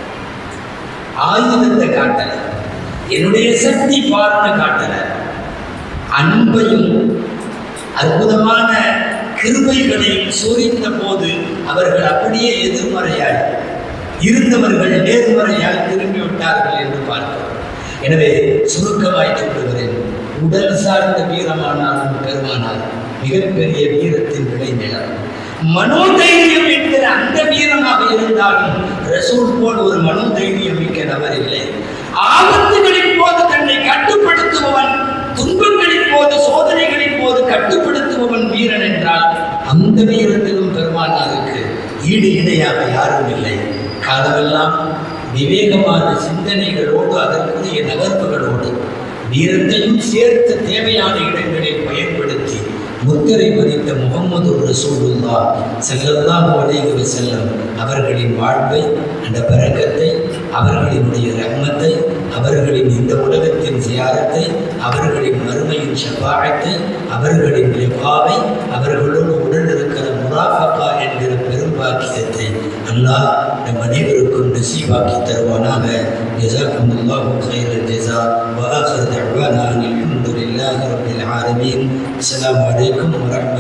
ஆயுதத்தை காட்டல என்னுடைய சக்தி பாருன்னு காட்டல அன்பையும் அற்புதமான கிருபைகளையும் சொரிந்த போது அவர்கள் அப்படியே எதிர்மறையாய் இருந்தவர்கள் நேர்மறையாய் திரும்பி விட்டார்கள் என்று பார்க்கிறோம் எனவே சுருக்கமாய் சொல்லுகிறேன் உடல் சார்ந்த வீரமானாலும் பெருமானால் மிகப்பெரிய வீரத்தின் விளைநிலம் மனோதைரியம் என்கிற அந்த வீரமாக இருந்தாலும் ரசூல் போல் ஒரு மனோதைரியம் மிக்க நபர் இல்லை ஆபத்துகளின் போது தன்னை கட்டுப்படுத்துபவன் துன்பங்களின் போது சோதனைகளின் போது கட்டுப்படுத்துபவன் வீரன் என்றால் அந்த வீரத்திலும் பெருமானாருக்கு ஈடு இணையாக யாரும் இல்லை காலமெல்லாம் விவேகமான சிந்தனைகளோடு அதற்குரிய நகர்வுகளோடு வீரத்தையும் சேர்த்து தேவையான இடங்களில் பயன்படுத்தி முத்திரை பதித்த முகமது ரசூலுல்லா செல்லல்லாஹு அலைஹி வஸல்லம் அவர்களின் வாழ்வை அந்த பரக்கத்தை அவர்களினுடைய ரஹ்மத்தை அவர்களின் இந்த உலகத்தின் சியாரத்தை அவர்களின் மறுமையின் ஷபாயத்தை அவர்களின் லிபாவை அவர்களோடு உடன் இருக்கிற முராஃபகா என்கிற பெரும்பாக்கியத்தை அல்லாஹ் நம் அனைவருக்கும் நசீவாக்கி தருவானாக ஜஸாக்கும் அல்லாஹு خير الجزاء واخر دعوانا ان الحمد لله رب العالمين السلام عليكم ورحمه